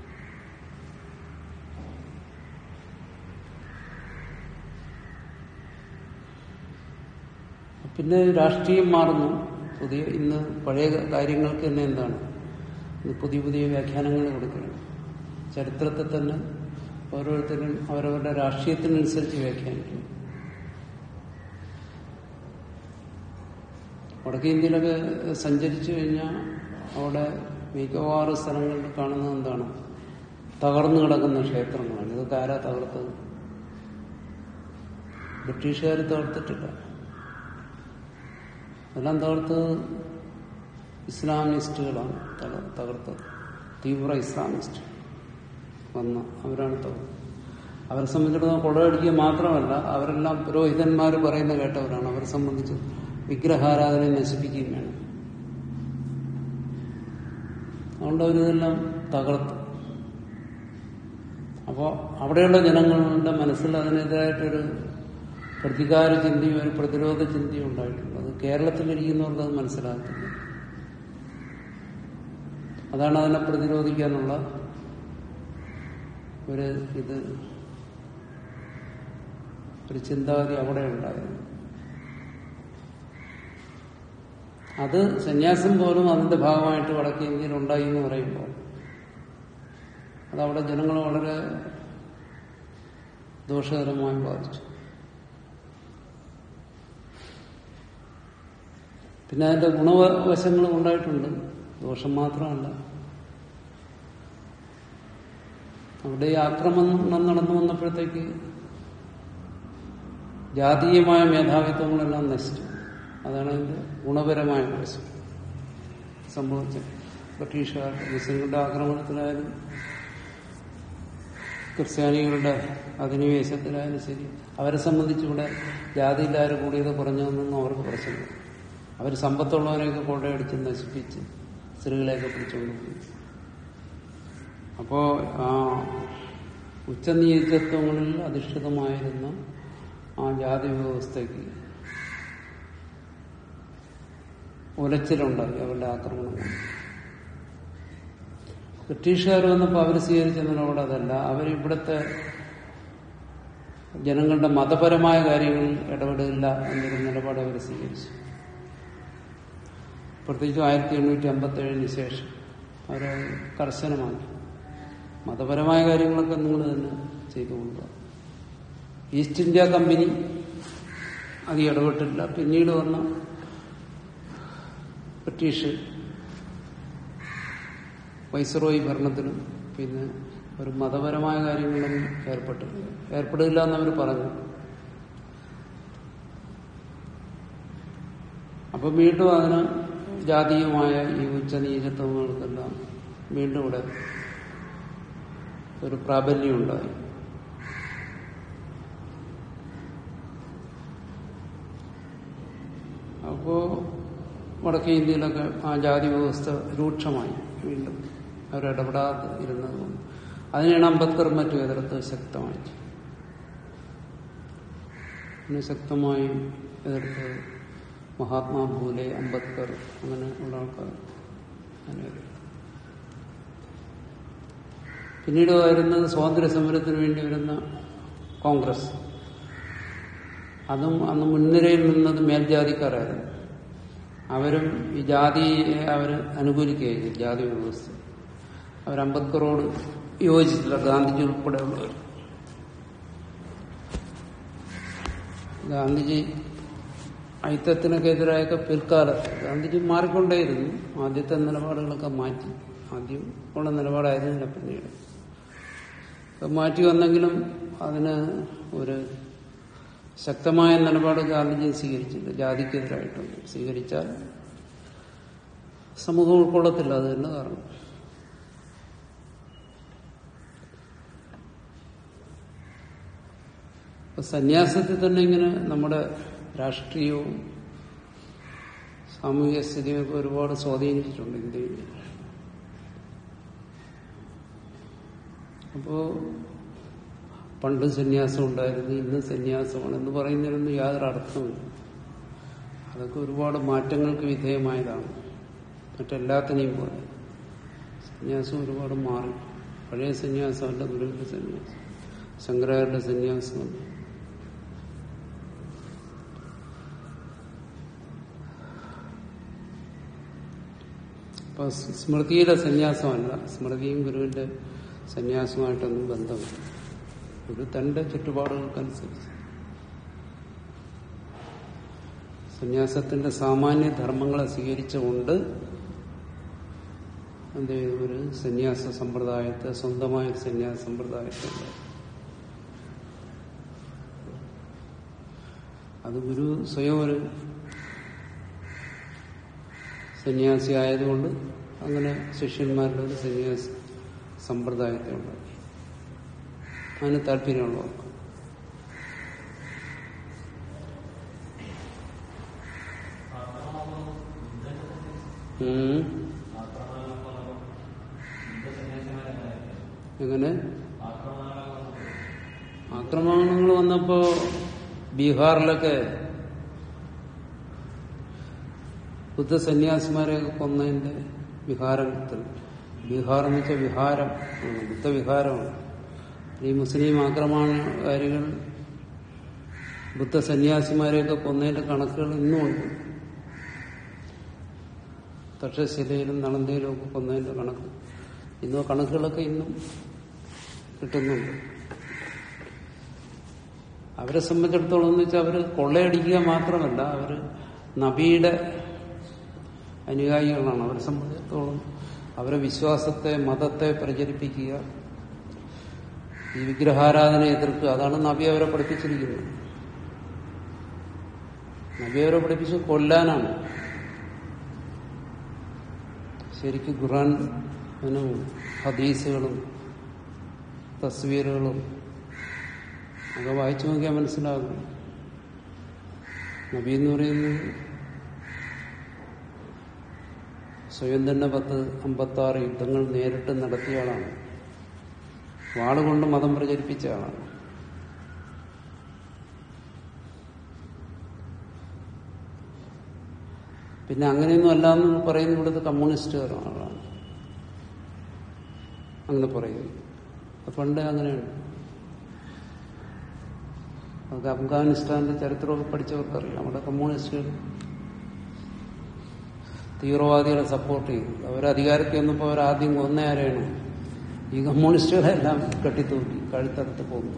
പിന്നെ രാഷ്ട്രീയം മാറുന്നു പുതിയ ഇന്ന് പഴയ കാര്യങ്ങൾക്ക് തന്നെ എന്താണ് ഇന്ന് പുതിയ പുതിയ വ്യാഖ്യാനങ്ങൾ കൊടുക്കുകയാണ് ചരിത്രത്തെ തന്നെ ഓരോരുത്തരും അവരവരുടെ രാഷ്ട്രീയത്തിനനുസരിച്ച് വ്യാഖ്യാനിക്കുന്നു വടക്കേ ഇന്ത്യയിലൊക്കെ സഞ്ചരിച്ചു കഴിഞ്ഞാൽ അവിടെ മിക്കവാറും സ്ഥലങ്ങളിൽ കാണുന്നത് എന്താണ് തകർന്നു കിടക്കുന്ന ക്ഷേത്രങ്ങളാണ് ഇതൊക്കെ ആരാ തകർത്തത് ബ്രിട്ടീഷുകാർ തകർത്തിട്ടില്ല എല്ലാം തകർത്തത് ഇസ്ലാമിസ്റ്റുകളാണ് തകർത്തത് തീവ്ര ഇസ്ലാമിസ്റ്റ് വന്ന അവരാണ് തകർത്തത് അവരെ സംബന്ധിച്ചിടത്തോളം കൊള്ളയടിക്കുക മാത്രമല്ല അവരെല്ലാം പുരോഹിതന്മാർ പറയുന്ന കേട്ടവരാണ് അവരെ സംബന്ധിച്ച് വിഗ്രഹാരാധന നശിപ്പിക്കുകയും വേണം അതുകൊണ്ട് അവരിതെല്ലാം തകർത്തു അപ്പോൾ അവിടെയുള്ള ജനങ്ങളുടെ മനസ്സിൽ അതിനെതിരായിട്ടൊരു പ്രതികാര ചിന്തയും ഒരു പ്രതിരോധ ചിന്തയും ഉണ്ടായിട്ടുണ്ട് അത് കേരളത്തിലിരിക്കുന്നവർക്ക് അത് മനസ്സിലാക്കുന്നില്ല അതാണ് അതിനെ പ്രതിരോധിക്കാനുള്ള ഒരു ഇത് ഒരു ചിന്താഗതി അവിടെ ഉണ്ടായത് അത് സന്യാസം പോലും അതിന്റെ ഭാഗമായിട്ട് വടക്കേ ഇന്ത്യയിൽ ഉണ്ടായി എന്ന് പറയുമ്പോൾ അതവിടെ ജനങ്ങൾ വളരെ ദോഷകരമായി ബാധിച്ചു പിന്നെ അതിന്റെ ഗുണവശങ്ങളും ഉണ്ടായിട്ടുണ്ട് ദോഷം മാത്രമല്ല അവിടെ ഈ ആക്രമണം നടന്നു വന്നപ്പോഴത്തേക്ക് ജാതീയമായ മേധാവിത്വങ്ങളെല്ലാം നശിച്ചു അതാണ് അതിന്റെ ഗുണപരമായ വശം സംഭവിച്ചത് ബ്രിട്ടീഷുകാർ മുസ്ലിങ്ങളുടെ ആക്രമണത്തിലായാലും ക്രിസ്ത്യാനികളുടെ അധിനിവേശത്തിലായാലും ശരി അവരെ സംബന്ധിച്ച് ഇവിടെ ജാതിയില്ലാരും കൂടിയത് കുറഞ്ഞതൊന്നും അവർക്ക് പ്രശ്നമില്ല അവർ സമ്പത്തുള്ളവരെയൊക്കെ കൊള്ളയടിച്ച് നശിപ്പിച്ച് സ്ത്രീകളെയൊക്കെ പിടിച്ചുകൊണ്ട് പോയി അപ്പോ ആ ഉച്ചനീചത്വങ്ങളിൽ അധിഷ്ഠിതമായിരുന്ന ആ ജാതി വ്യവസ്ഥയ്ക്ക് ഉലച്ചിലുണ്ടായി അവരുടെ ആക്രമണം കൊണ്ട് ബ്രിട്ടീഷുകാർ വന്നപ്പോൾ അവർ സ്വീകരിച്ച നിലപാട് അതല്ല അവരിവിടുത്തെ ജനങ്ങളുടെ മതപരമായ കാര്യങ്ങളിൽ ഇടപെടില്ല എന്നൊരു നിലപാട് അവർ സ്വീകരിച്ചു പ്രത്യേകിച്ചും ആയിരത്തി എണ്ണൂറ്റി അമ്പത്തി ഏഴിന് ശേഷം അവർ കർശനമാക്കി മതപരമായ കാര്യങ്ങളൊക്കെ നിങ്ങൾ തന്നെ ചെയ്തു കൊള്ളുക ഈസ്റ്റ് ഇന്ത്യ കമ്പനി അത് ഇടപെട്ടില്ല പിന്നീട് വന്ന ബ്രിട്ടീഷ് വൈസ്രോയി ഭരണത്തിലും പിന്നെ ഒരു മതപരമായ കാര്യങ്ങളിലും ഏർപ്പെട്ടില്ല ഏർപ്പെടില്ല എന്നവർ പറഞ്ഞു അപ്പൊ വീണ്ടും അതിന് ജാതീയമായ ഈ ഉച്ചനീചത്വങ്ങൾക്കെല്ലാം വീണ്ടും ഇവിടെ ഒരു പ്രാബല്യം ഉണ്ടായി അപ്പോ വടക്കേ ഇന്ത്യയിലൊക്കെ ആ ജാതി വ്യവസ്ഥ രൂക്ഷമായി വീണ്ടും അവരിടപെടാതെ ഇരുന്നതുകൊണ്ട് അതിനെയാണ് അംബേദ്കർ മറ്റും എതിർത്ത് ശക്തമായി പിന്നെ ശക്തമായി എതിർത്ത് മഹാത്മാ ഫൂലെ അംബേദ്കർ അങ്ങനെ ഉള്ള ആൾക്കാർ അങ്ങനെ എതിർത്തു. പിന്നീട് വരുന്നത് സ്വാതന്ത്ര്യ സമരത്തിന് വേണ്ടി വരുന്ന കോൺഗ്രസ് അതും അന്ന് മുൻനിരയിൽ നിന്നത് മേൽജാതിക്കാരായിരുന്നു അവരും ഈ ജാതിയെ അവർ അനുകൂലിക്കുകയായിരുന്നു ജാതി വ്യവസ്ഥ അവർ അംബേദ്കറോട് യോജിച്ചില്ല ഗാന്ധിജി ഉൾപ്പെടെയുള്ളവർ ഗാന്ധിജി ഐത്തത്തിനൊക്കെ എതിരായൊക്കെ പിൽക്കാലത്ത് ഗാന്ധിജി മാറിക്കൊണ്ടേയിരുന്നു ആദ്യത്തെ നിലപാടുകളൊക്കെ മാറ്റി ആദ്യം ഉള്ള നിലപാടായിരുന്നില്ല പിന്നീട് ഒക്കെ മാറ്റി വന്നെങ്കിലും അതിന് ഒരു ശക്തമായ നിലപാട് ഗാന്ധിജി സ്വീകരിച്ചില്ല ജാതിക്കെതിരായിട്ടുണ്ട് സ്വീകരിച്ചാൽ സമൂഹം ഉൾക്കൊള്ളത്തില്ല അത് തന്നെ കാരണം ഇപ്പൊ സന്യാസത്തിൽ തന്നെ ഇങ്ങനെ നമ്മുടെ രാഷ്ട്രീയവും സാമൂഹിക സ്ഥിതിയൊക്കെ ഒരുപാട് സ്വാധീനിച്ചിട്ടുണ്ട് ഇന്ത്യയിൽ അപ്പോ പണ്ട് സന്യാസം ഉണ്ടായിരുന്നു ഇന്ന് സന്യാസമാണ് എന്ന് പറയുന്നതിനൊന്നും യാതൊരു അർത്ഥമില്ല അതൊക്കെ ഒരുപാട് മാറ്റങ്ങൾക്ക് വിധേയമായതാണ് മറ്റെല്ലാത്തിനെയും പോലെ സന്യാസം ഒരുപാട് മാറി പഴയ സന്യാസമല്ല ഗുരുവിന്റെ സന്യാസം ശങ്കരാചാര്യന്റെ സന്യാസമല്ല അപ്പൊ സ്മൃതിയിലെ സന്യാസമല്ല സ്മൃതിയും ഗുരുവിന്റെ സന്യാസമായിട്ടൊന്നും ബന്ധമില്ല ഒരു തന്റെ ചുറ്റുപാടുകൾക്കനുസരിച്ച് സന്യാസത്തിന്റെ സാമാന്യ ധർമ്മങ്ങളെ സ്വീകരിച്ചുകൊണ്ട് എന്ത് ചെയ്തു ഒരു സന്യാസ സമ്പ്രദായത്തെ സ്വന്തമായ ഒരു സന്യാസ സമ്പ്രദായത്തെ ഉണ്ടാക്കി. അത് ഗുരു സ്വയം ഒരു സന്യാസി ആയതുകൊണ്ട് അങ്ങനെ ശിഷ്യന്മാരുടെ ഒരു സന്യാസ സമ്പ്രദായത്തെ ഉണ്ടാക്കി അതിന് താല്പര്യമുള്ളവർക്ക് ഉം. എങ്ങനെ ആക്രമണങ്ങൾ വന്നപ്പോ ബീഹാറിലൊക്കെ ബുദ്ധ സന്യാസിമാരെയൊക്കെ കൊന്നതിന്റെ വിഹാരത്തിൽ ബീഹാർ എന്ന് വെച്ചാൽ വിഹാരം ആണ്, ബുദ്ധവിഹാരമാണ് ഈ മുസ്ലിം ആക്രമണകാരികൾ ബുദ്ധ സന്യാസിമാരെയൊക്കെ കൊന്നതിന്റെ കണക്കുകൾ ഇന്നും ഉണ്ട് തക്ഷശിലയിലും നളന്തയിലും ഒക്കെ കൊന്നതിന്റെ കണക്ക് ഇന്നോ കണക്കുകളൊക്കെ ഇന്നും കിട്ടുന്നുണ്ട് അവരെ സംബന്ധിച്ചിടത്തോളം എന്ന് വെച്ചാൽ അവർ കൊള്ളയടിക്കുക മാത്രമല്ല അവർ നബിയുടെ അനുയായികളാണ് അവരെ സംബന്ധിച്ചിടത്തോളം അവരെ വിശ്വാസത്തെ മതത്തെ പ്രചരിപ്പിക്കുക ഈ വിഗ്രഹാരാധന എതിർക്കുക അതാണ് നബി അവരെ പഠിപ്പിച്ചിരിക്കുന്നത് നബി അവരെ പഠിപ്പിച്ച് കൊല്ലാനാണ് ശരിക്കും ഖുറാനും ഹദീസുകളും തസ്വീറുകളും ഒക്കെ വായിച്ചു നോക്കിയാൽ മനസ്സിലാകും നബി എന്ന് പറയുന്നത് സ്വയം തന്നെ പത്ത് അമ്പത്തി ആറ് യുദ്ധങ്ങൾ നേരിട്ട് നടത്തിയ ആളാണ് വാളുകൊണ്ട് മതം പ്രചരിപ്പിച്ച ആളാണ് പിന്നെ അങ്ങനെയൊന്നും അല്ലാന്ന് പറയുന്ന ഇവിടുത്തെ കമ്മ്യൂണിസ്റ്റുകാരാണ് അങ്ങനെ പറയുന്നു അത് പണ്ട് അങ്ങനെയുണ്ട് അതൊക്കെ അഫ്ഗാനിസ്ഥാന്റെ ചരിത്രമൊക്കെ പഠിച്ചവർക്കറിയാം അവിടെ കമ്മ്യൂണിസ്റ്റുകൾ തീവ്രവാദികളെ സപ്പോർട്ട് ചെയ്തു അവർ അധികാരത്തിൽ വന്നപ്പോൾ അവർ ആദ്യം കൊന്ന ആരെയാണ് ഈ കമ്മ്യൂണിസ്റ്റുകളെല്ലാം കെട്ടിത്തൂക്കി കഴുത്തറുത്ത് പോകുന്നു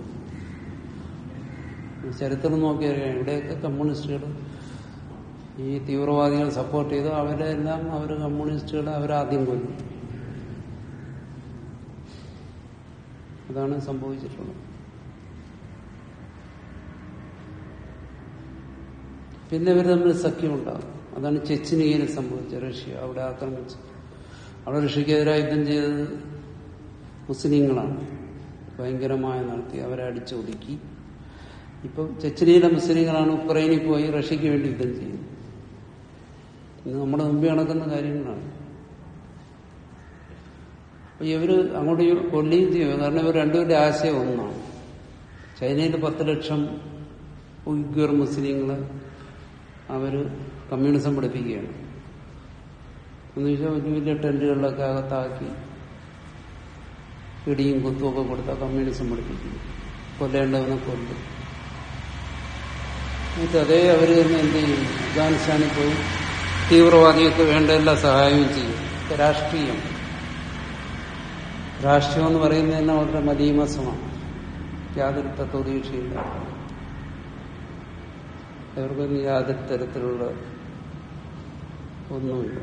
ഈ ചരിത്രം നോക്കിയറിയാം ഇവിടെയൊക്കെ കമ്മ്യൂണിസ്റ്റുകൾ ഈ തീവ്രവാദികൾ സപ്പോർട്ട് ചെയ്തു അവരെല്ലാം അവർ കമ്മ്യൂണിസ്റ്റുകളെ അവരാദ്യം കൊല്ലും അതാണ് സംഭവിച്ചിട്ടുള്ളത് പിന്നെ ഇവർ തമ്മിൽ സഖ്യമുണ്ടാകും അതാണ് ചെച്ചിനിയയിൽ സംഭവിച്ചത് റഷ്യ അവിടെ ആക്രമിച്ചു അവിടെ റഷ്യക്കെതിരായി യുദ്ധം ചെയ്തത് മുസ്ലിങ്ങളാണ് ഭയങ്കരമായ നടത്തി അവരെ അടിച്ചൊതുക്കി ഇപ്പം ചെച്ചനിയിലെ മുസ്ലിങ്ങളാണ് ഉക്രൈനിൽ പോയി റഷ്യക്ക് വേണ്ടി യുദ്ധം ചെയ്യുന്നത് ഇത് നമ്മുടെ മുമ്പിൽ നടക്കുന്ന കാര്യങ്ങളാണ് അപ്പൊ ഇവര് അങ്ങോട്ട് കൊള്ളുകയും ചെയ്യും കാരണം ഇവർ രണ്ടുപേരുടെ ആശയം ഒന്നാണ് ചൈനയിൽ പത്ത് ലക്ഷം ഉയ്ഗർ മുസ്ലിങ്ങളെ അവര് കമ്മ്യൂണിസം പഠിപ്പിക്കുകയാണ് എന്ന് വെച്ചാൽ വലിയ വലിയ ടെന്റുകളിലൊക്കെ അകത്താക്കി ഇടിയും കുത്തുമൊക്കെ കൊടുത്ത കമ്മ്യൂണിസം പഠിപ്പിക്കുന്നു കൊല്ലേണ്ടവനെ കൊല്ലും എന്നിട്ട് അതേ അവർ തന്നെ എന്ത് ചെയ്യും അഫ്ഗാനിസ്ഥാനിൽ പോയി തീവ്രവാദികൾക്ക് വേണ്ട എല്ലാ സഹായവും ചെയ്യും ഇത് രാഷ്ട്രീയം രാഷ്ട്രീയം എന്ന് പറയുന്നത് തന്നെ വളരെ മലീമസമാണ് യാതൊരു തത്വദീക്ഷയില്ല അവർക്കൊന്നും യാതൊരു തരത്തിലുള്ള ഒന്നുമില്ല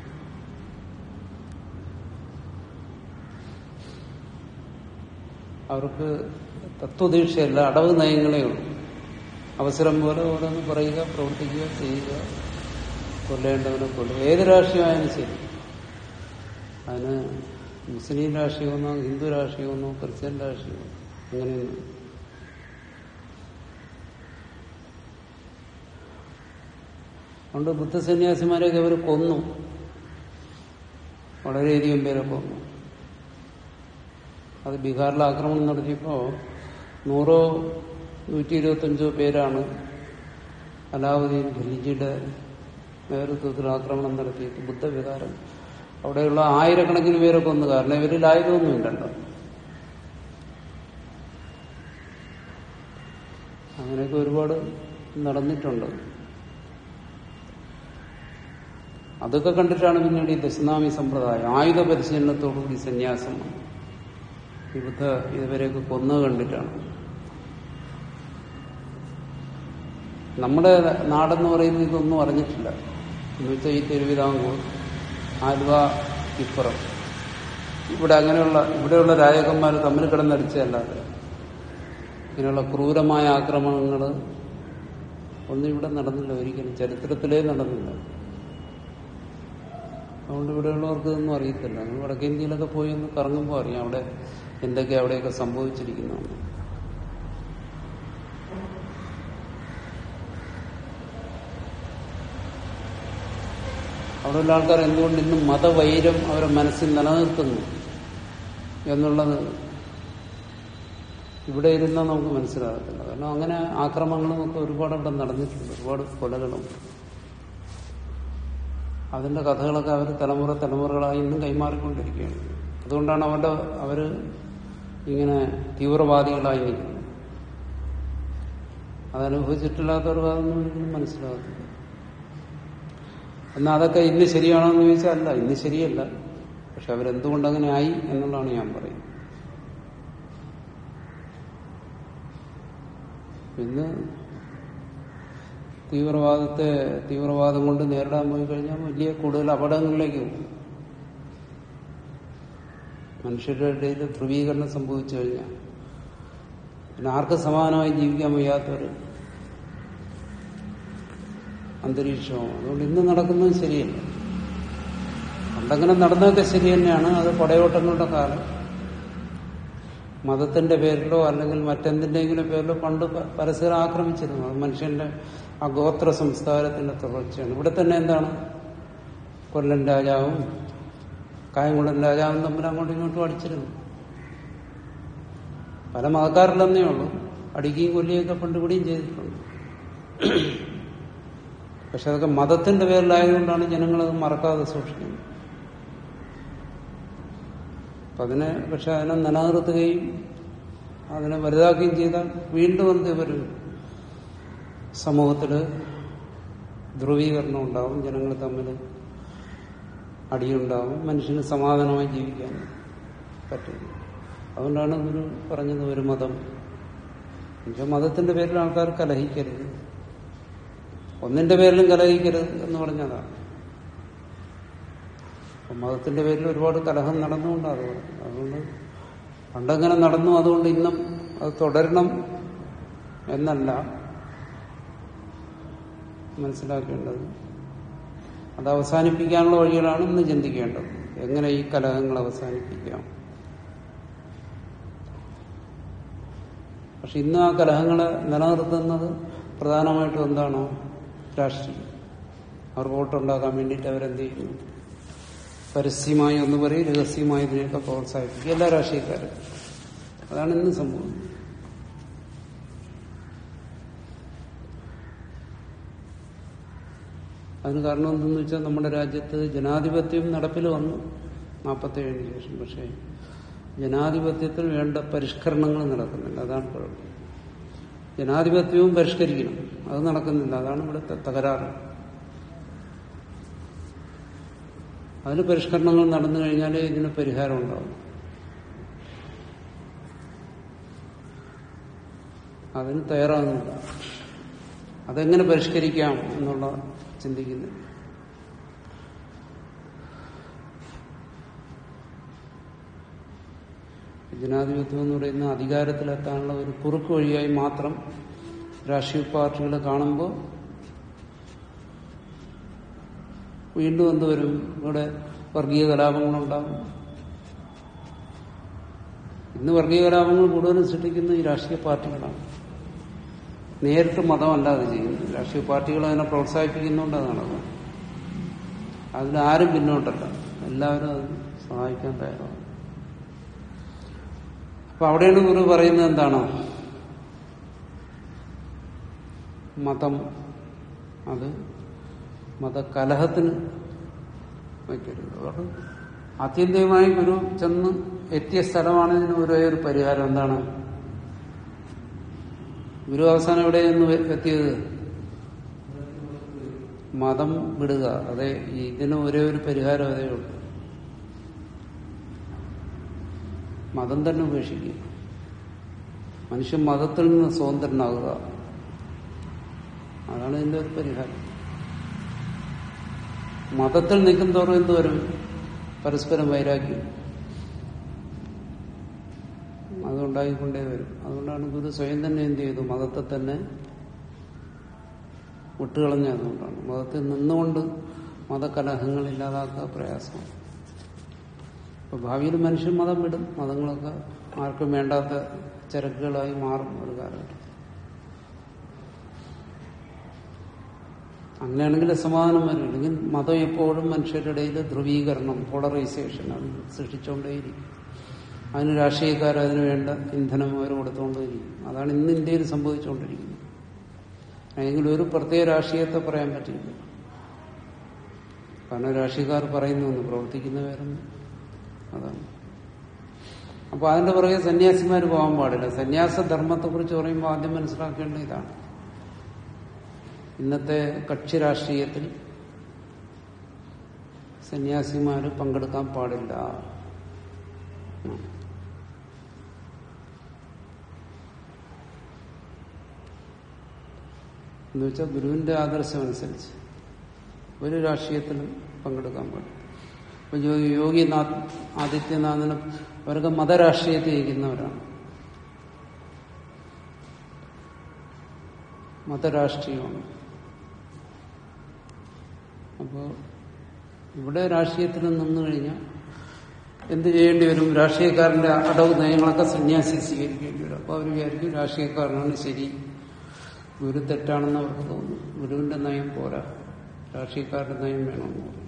അവർക്ക് തത്വദീക്ഷയല്ല അടവ് നയങ്ങളേ ഉള്ളൂ അവസരം പോലെ ഓരോന്ന് പറയുക പ്രവർത്തിക്കുക ചെയ്യുക കൊല്ലേണ്ടവനെ കൊല്ലുക ഏത് രാഷ്ട്രീയമായാലും ശരി അതിന് മുസ്ലിം രാഷ്ട്രീയമൊന്നോ ഹിന്ദു രാഷ്ട്രീയമൊന്നോ ക്രിസ്ത്യൻ രാഷ്ട്രീയമോ അങ്ങനെയൊന്നും അതുകൊണ്ട് ബുദ്ധസന്യാസിമാരെയൊക്കെ അവർ കൊന്നു വളരെയധികം പേരെ കൊന്നു അത് ബീഹാറിൽ ആക്രമണം നടത്തിയപ്പോൾ നൂറോ നൂറ്റി ഇരുപത്തഞ്ചോ പേരാണ് അലാവുദ്ദീൻ ഖിൽജിയുടെ നേതൃത്വത്തിൽ ആക്രമണം നടത്തിയിട്ട് ബുദ്ധവികാരം അവിടെയുള്ള ആയിരക്കണക്കിന് പേരെ കൊന്നു കാരണം ഇവരിൽ ആയുധമൊന്നും ഇല്ലല്ലോ അങ്ങനെയൊക്കെ ഒരുപാട് നടന്നിട്ടുണ്ട് അതൊക്കെ കണ്ടിട്ടാണ് പിന്നീട് ഈ ദശനാമി സമ്പ്രദായം ആയുധ പരിശീലനത്തോടുകൂടി സന്യാസം ഈ ബുദ്ധ ഇതുവരെയൊക്കെ കൊന്നു കണ്ടിട്ടാണ് നമ്മുടെ നാടെന്ന് പറയുന്നത് ഇതൊന്നും അറിഞ്ഞിട്ടില്ല എന്ന് വെച്ചാൽ ഈ തിരുവിതാംകൂർ ആലുവ ഇപ്പുറം ഇവിടെ അങ്ങനെയുള്ള ഇവിടെയുള്ള രാജകന്മാർ തമ്മിൽ കിടന്നടിച്ചതല്ലാതെ ഇങ്ങനെയുള്ള ക്രൂരമായ ആക്രമണങ്ങൾ ഒന്നും ഇവിടെ നടന്നില്ല ഒരിക്കലും ചരിത്രത്തിലേ നടന്നില്ല അതുകൊണ്ട് ഇവിടെയുള്ളവർക്ക് ഇതൊന്നും അറിയത്തില്ല നിങ്ങൾ വടക്കേ ഇന്ത്യയിലൊക്കെ പോയി ഒന്ന് കറങ്ങുമ്പോൾ അറിയാം അവിടെ എന്തൊക്കെ അവിടെയൊക്കെ സംഭവിച്ചിരിക്കുന്നതാണ് അവിടെയുള്ള ആൾക്കാർ എന്തുകൊണ്ട് ഇന്നും മതവൈരം അവരുടെ മനസ്സിൽ നിലനിർത്തുന്നു എന്നുള്ളത് ഇവിടെ ഇരുന്നാൽ നമുക്ക് മനസ്സിലാകത്തില്ല കാരണം അങ്ങനെ ആക്രമണങ്ങളും ഒക്കെ ഒരുപാട് അവിടെ നടന്നിട്ടുണ്ട് ഒരുപാട് കൊലകളും അതിന്റെ കഥകളൊക്കെ അവർ തലമുറ തലമുറകളായി ഇന്നും കൈമാറിക്കൊണ്ടിരിക്കുകയാണ് അതുകൊണ്ടാണ് അവരുടെ അവര് ഇങ്ങനെ തീവ്രവാദികളായി നിൽക്കുന്നത് അതനുഭവിച്ചിട്ടില്ലാത്തവർക്ക് അതൊന്നും ഒരിക്കലും മനസ്സിലാകത്തില്ല എന്നാൽ അതൊക്കെ ഇന്ന് ശരിയാണോ എന്ന് ചോദിച്ചാൽ അല്ല ഇന്ന് ശരിയല്ല പക്ഷെ അവരെന്തുകൊണ്ട് അങ്ങനെ ആയി എന്നുള്ളതാണ് ഞാൻ പറയുന്നത് പിന്നെ തീവ്രവാദത്തെ തീവ്രവാദം കൊണ്ട് നേരിടാൻ പോയി കഴിഞ്ഞാൽ വലിയ കൂടുതൽ അപകടങ്ങളിലേക്ക് പോകും മനുഷ്യരുടെ ഇടയിൽ ധ്രുവീകരണം സംഭവിച്ചു കഴിഞ്ഞാൽ പിന്നെ ആർക്ക് സമാനമായി ജീവിക്കാൻ വയ്യാത്തൊരു അന്തരീക്ഷവും അതുകൊണ്ട് ഇന്ന് നടക്കുന്നത് ശരിയല്ല പണ്ടങ്ങനെ നടന്നതൊക്കെ ശരി തന്നെയാണ് അത് പടയോട്ടങ്ങളുടെ കാലം മതത്തിന്റെ പേരിലോ അല്ലെങ്കിൽ മറ്റെന്തിന്റെങ്കിലും പേരിലോ പണ്ട് പ- പരസ്പരം ആക്രമിച്ചിരുന്നു അത് മനുഷ്യന്റെ ആ ഗോത്ര സംസ്കാരത്തിന്റെ തുടർച്ചയാണ് ഇവിടെ തന്നെ എന്താണ് കൊല്ലൻ രാജാവും കായംകുളം രാജാവും തമ്മിൽ അങ്ങോട്ടും ഇങ്ങോട്ടും അടിച്ചിരുന്നു പല മതക്കാരിലെന്നേ ഉള്ളൂ അടിക്കുകയും കൊല്ലുകയൊക്കെ പണ്ട് ഇവിടെയും ചെയ്തിട്ടുണ്ട് പക്ഷെ അതൊക്കെ മതത്തിന്റെ പേരിലായതുകൊണ്ടാണ് ജനങ്ങളത് മറക്കാതെ സൂക്ഷിക്കുന്നത് അപ്പൊ അതിനെ പക്ഷെ അതിനെ നിലനിർത്തുകയും അതിനെ വലുതാക്കുകയും ചെയ്താൽ വീണ്ടും എന്ത് വരും സമൂഹത്തില് ധ്രുവീകരണം ഉണ്ടാവും ജനങ്ങൾ തമ്മിൽ അടിയുണ്ടാവും മനുഷ്യന് സമാധാനമായി ജീവിക്കാൻ പറ്റും അതുകൊണ്ടാണ് ഗുരു പറഞ്ഞത് ഒരു മതം എന്നുവെച്ചാൽ മതത്തിന്റെ പേരിൽ ആൾക്കാർ കലഹിക്കരുത് ഒന്നിന്റെ പേരിലും കലഹിക്കരുത് എന്ന് പറഞ്ഞതാണ് അപ്പൊ മതത്തിന്റെ പേരിൽ ഒരുപാട് കലഹം നടന്നുകൊണ്ട് അത് അതുകൊണ്ട് പണ്ടങ്ങനെ നടന്നു അതുകൊണ്ട് ഇന്നും അത് തുടരണം എന്നല്ല മനസ്സിലാക്കേണ്ടത് അത് അവസാനിപ്പിക്കാനുള്ള വഴികളാണ് ഇന്ന് ചിന്തിക്കേണ്ടത് എങ്ങനെ ഈ കലഹങ്ങൾ അവസാനിപ്പിക്കാം പക്ഷെ ഇന്ന് ആ കലഹങ്ങളെ നിലനിർത്തുന്നത് പ്രധാനമായിട്ടും എന്താണോ രാഷ്ട്രീയം അവർ വോട്ടുണ്ടാക്കാൻ വേണ്ടിയിട്ട് അവരെന്ത് ചെയ്യുന്നു പരസ്യമായി ഒന്ന് പറയും രഹസ്യമായി ഇതിനെയൊക്കെ പ്രോത്സാഹിപ്പിക്കും എല്ലാ രാഷ്ട്രീയക്കാരും അതാണ് ഇന്ന് സംഭവം അതിന് കാരണം എന്തെന്ന് വെച്ചാൽ നമ്മുടെ രാജ്യത്ത് ജനാധിപത്യം നടപ്പിൽ വന്നു നാൽപ്പത്തേഴിന് ശേഷം പക്ഷേ ജനാധിപത്യത്തിൽ വേണ്ട പരിഷ്കരണങ്ങൾ നടക്കുന്നില്ല അതാണ് കുഴപ്പം ജനാധിപത്യവും പരിഷ്കരിക്കണം അത് നടക്കുന്നില്ല അതാണ് ഇവിടുത്തെ തകരാറ് അതിന് പരിഷ്കരണങ്ങൾ നടന്നു കഴിഞ്ഞാലേ ഇതിന് പരിഹാരം ഉണ്ടാവും അതിന് തയ്യാറാകുന്നില്ല അതെങ്ങനെ പരിഷ്കരിക്കാം എന്നുള്ള ചിന്തിക്കുന്നു ജനാധിപത്യം എന്ന് പറയുന്ന അധികാരത്തിലെത്താനുള്ള ഒരു കുറുക്ക് വഴിയായി മാത്രം രാഷ്ട്രീയ പാർട്ടികളെ കാണുമ്പോൾ വീണ്ടും എന്തുവരും ഇവിടെ വർഗീയ കലാപങ്ങളുണ്ടാകും ഇന്ന് വർഗീയ കലാപങ്ങൾ കൂടുതലും സൃഷ്ടിക്കുന്ന ഈ രാഷ്ട്രീയ പാർട്ടികളാണ് നേരിട്ട് മതമല്ലാതെ ചെയ്യുന്നത് രാഷ്ട്രീയ പാർട്ടികൾ അതിനെ പ്രോത്സാഹിപ്പിക്കുന്നുണ്ട് അതാണ് അതിലാരും പിന്നോട്ടല്ല എല്ലാവരും അത് സഹായിക്കാൻ തയ്യാറാണ് അപ്പൊ അവിടെയാണ് ഗുരു പറയുന്നത് എന്താണ് മതം അത് മതകലഹത്തിന് വയ്ക്കരുത് അതുകൊണ്ട് ആത്യന്തികമായി ഗുരു ചെന്ന് എത്തിയ സ്ഥലമാണ് ഇതിന് ഒരേ ഒരു പരിഹാരം എന്താണ് ഗുരു അവസാനം എവിടെയെന്ന് എത്തിയത് മതം വിടുക അതെ ഇതിന് ഒരേ ഒരു പരിഹാരം അതേ ഉള്ളൂ മതം തന്നെ ഉപേക്ഷിക്കുക മനുഷ്യൻ മതത്തിൽ നിന്ന് സ്വതന്ത്രനാകുക അതാണ് ഇതിന്റെ ഒരു പരിഹാരം മതത്തിൽ നിൽക്കും തോറും എന്തുവരും പരസ്പരം വൈരാഗ്യം അതുണ്ടായിക്കൊണ്ടേ വരും അതുകൊണ്ടാണ് ഗുരു സ്വയം തന്നെ എന്ത് ചെയ്തു മതത്തെ തന്നെ വിട്ടുകളഞ്ഞ അതുകൊണ്ടാണ് മതത്തിൽ നിന്നുകൊണ്ട് മതകലഹങ്ങൾ ഇല്ലാതാക്കുക പ്രയാസമാണ് ഇപ്പൊ ഭാവിയിൽ മനുഷ്യൻ മതം വിടും മതങ്ങളൊക്കെ ആർക്കും വേണ്ടാത്ത ചരക്കുകളായി മാറും ഒരു കാലഘട്ടം അങ്ങനെയാണെങ്കിൽ സമാധാനം വരും അല്ലെങ്കിൽ മതം എപ്പോഴും മനുഷ്യരുടെ ഇടയിൽ ധ്രുവീകരണം പോളറൈസേഷൻ അത് സൃഷ്ടിച്ചുകൊണ്ടേയിരിക്കും അതിന് രാഷ്ട്രീയക്കാർ അതിന് വേണ്ട ഇന്ധനം അവർ കൊടുത്തുകൊണ്ടേയിരിക്കും അതാണ് ഇന്ന് ഇന്ത്യയിൽ സംഭവിച്ചുകൊണ്ടിരിക്കുന്നത് അല്ലെങ്കിൽ ഒരു പ്രത്യേക രാഷ്ട്രീയത്തെ പറയാൻ പറ്റില്ല കാരണം രാഷ്ട്രീയക്കാർ പറയുന്നു പ്രവർത്തിക്കുന്ന വേറൊന്നും അതാണ് അപ്പൊ അതിന്റെ പുറകെ സന്യാസിമാർ പോകാൻ പാടില്ല സന്യാസ ധർമ്മത്തെ കുറിച്ച് പറയുമ്പോൾ ആദ്യം മനസ്സിലാക്കേണ്ട ഇതാണ് ഇന്നത്തെ കക്ഷി രാഷ്ട്രീയത്തിൽ സന്യാസിമാര് പങ്കെടുക്കാൻ പാടില്ല ഉം. എന്ന് വെച്ചാൽ ഗുരുവിന്റെ ആദർശം അനുസരിച്ച് ഒരു രാഷ്ട്രീയത്തിലും പങ്കെടുക്കാൻ പാടില്ല ഇപ്പൊ യോഗി യോഗിനാഥ് ആദിത്യനാഥിന് അവരൊക്കെ മതരാഷ്ട്രീയത്തിൽ ഇരിക്കുന്നവരാണ് മതരാഷ്ട്രീയമാണ് അപ്പോൾ ഇവിടെ രാഷ്ട്രീയത്തിൽ നിന്നു കഴിഞ്ഞാൽ എന്ത് ചെയ്യേണ്ടി വരും രാഷ്ട്രീയക്കാരന്റെ അടവ് നയങ്ങളൊക്കെ സന്യാസി സ്വീകരിക്കേണ്ടി വരും അപ്പോൾ അവർ വിചാരിക്കും രാഷ്ട്രീയക്കാരനാണ് ശരി ഗുരു തെറ്റാണെന്ന് അവർക്ക് തോന്നുന്നു ഗുരുവിന്റെ നയം പോരാ രാഷ്ട്രീയക്കാരുടെ നയം വേണമെന്ന് പറയും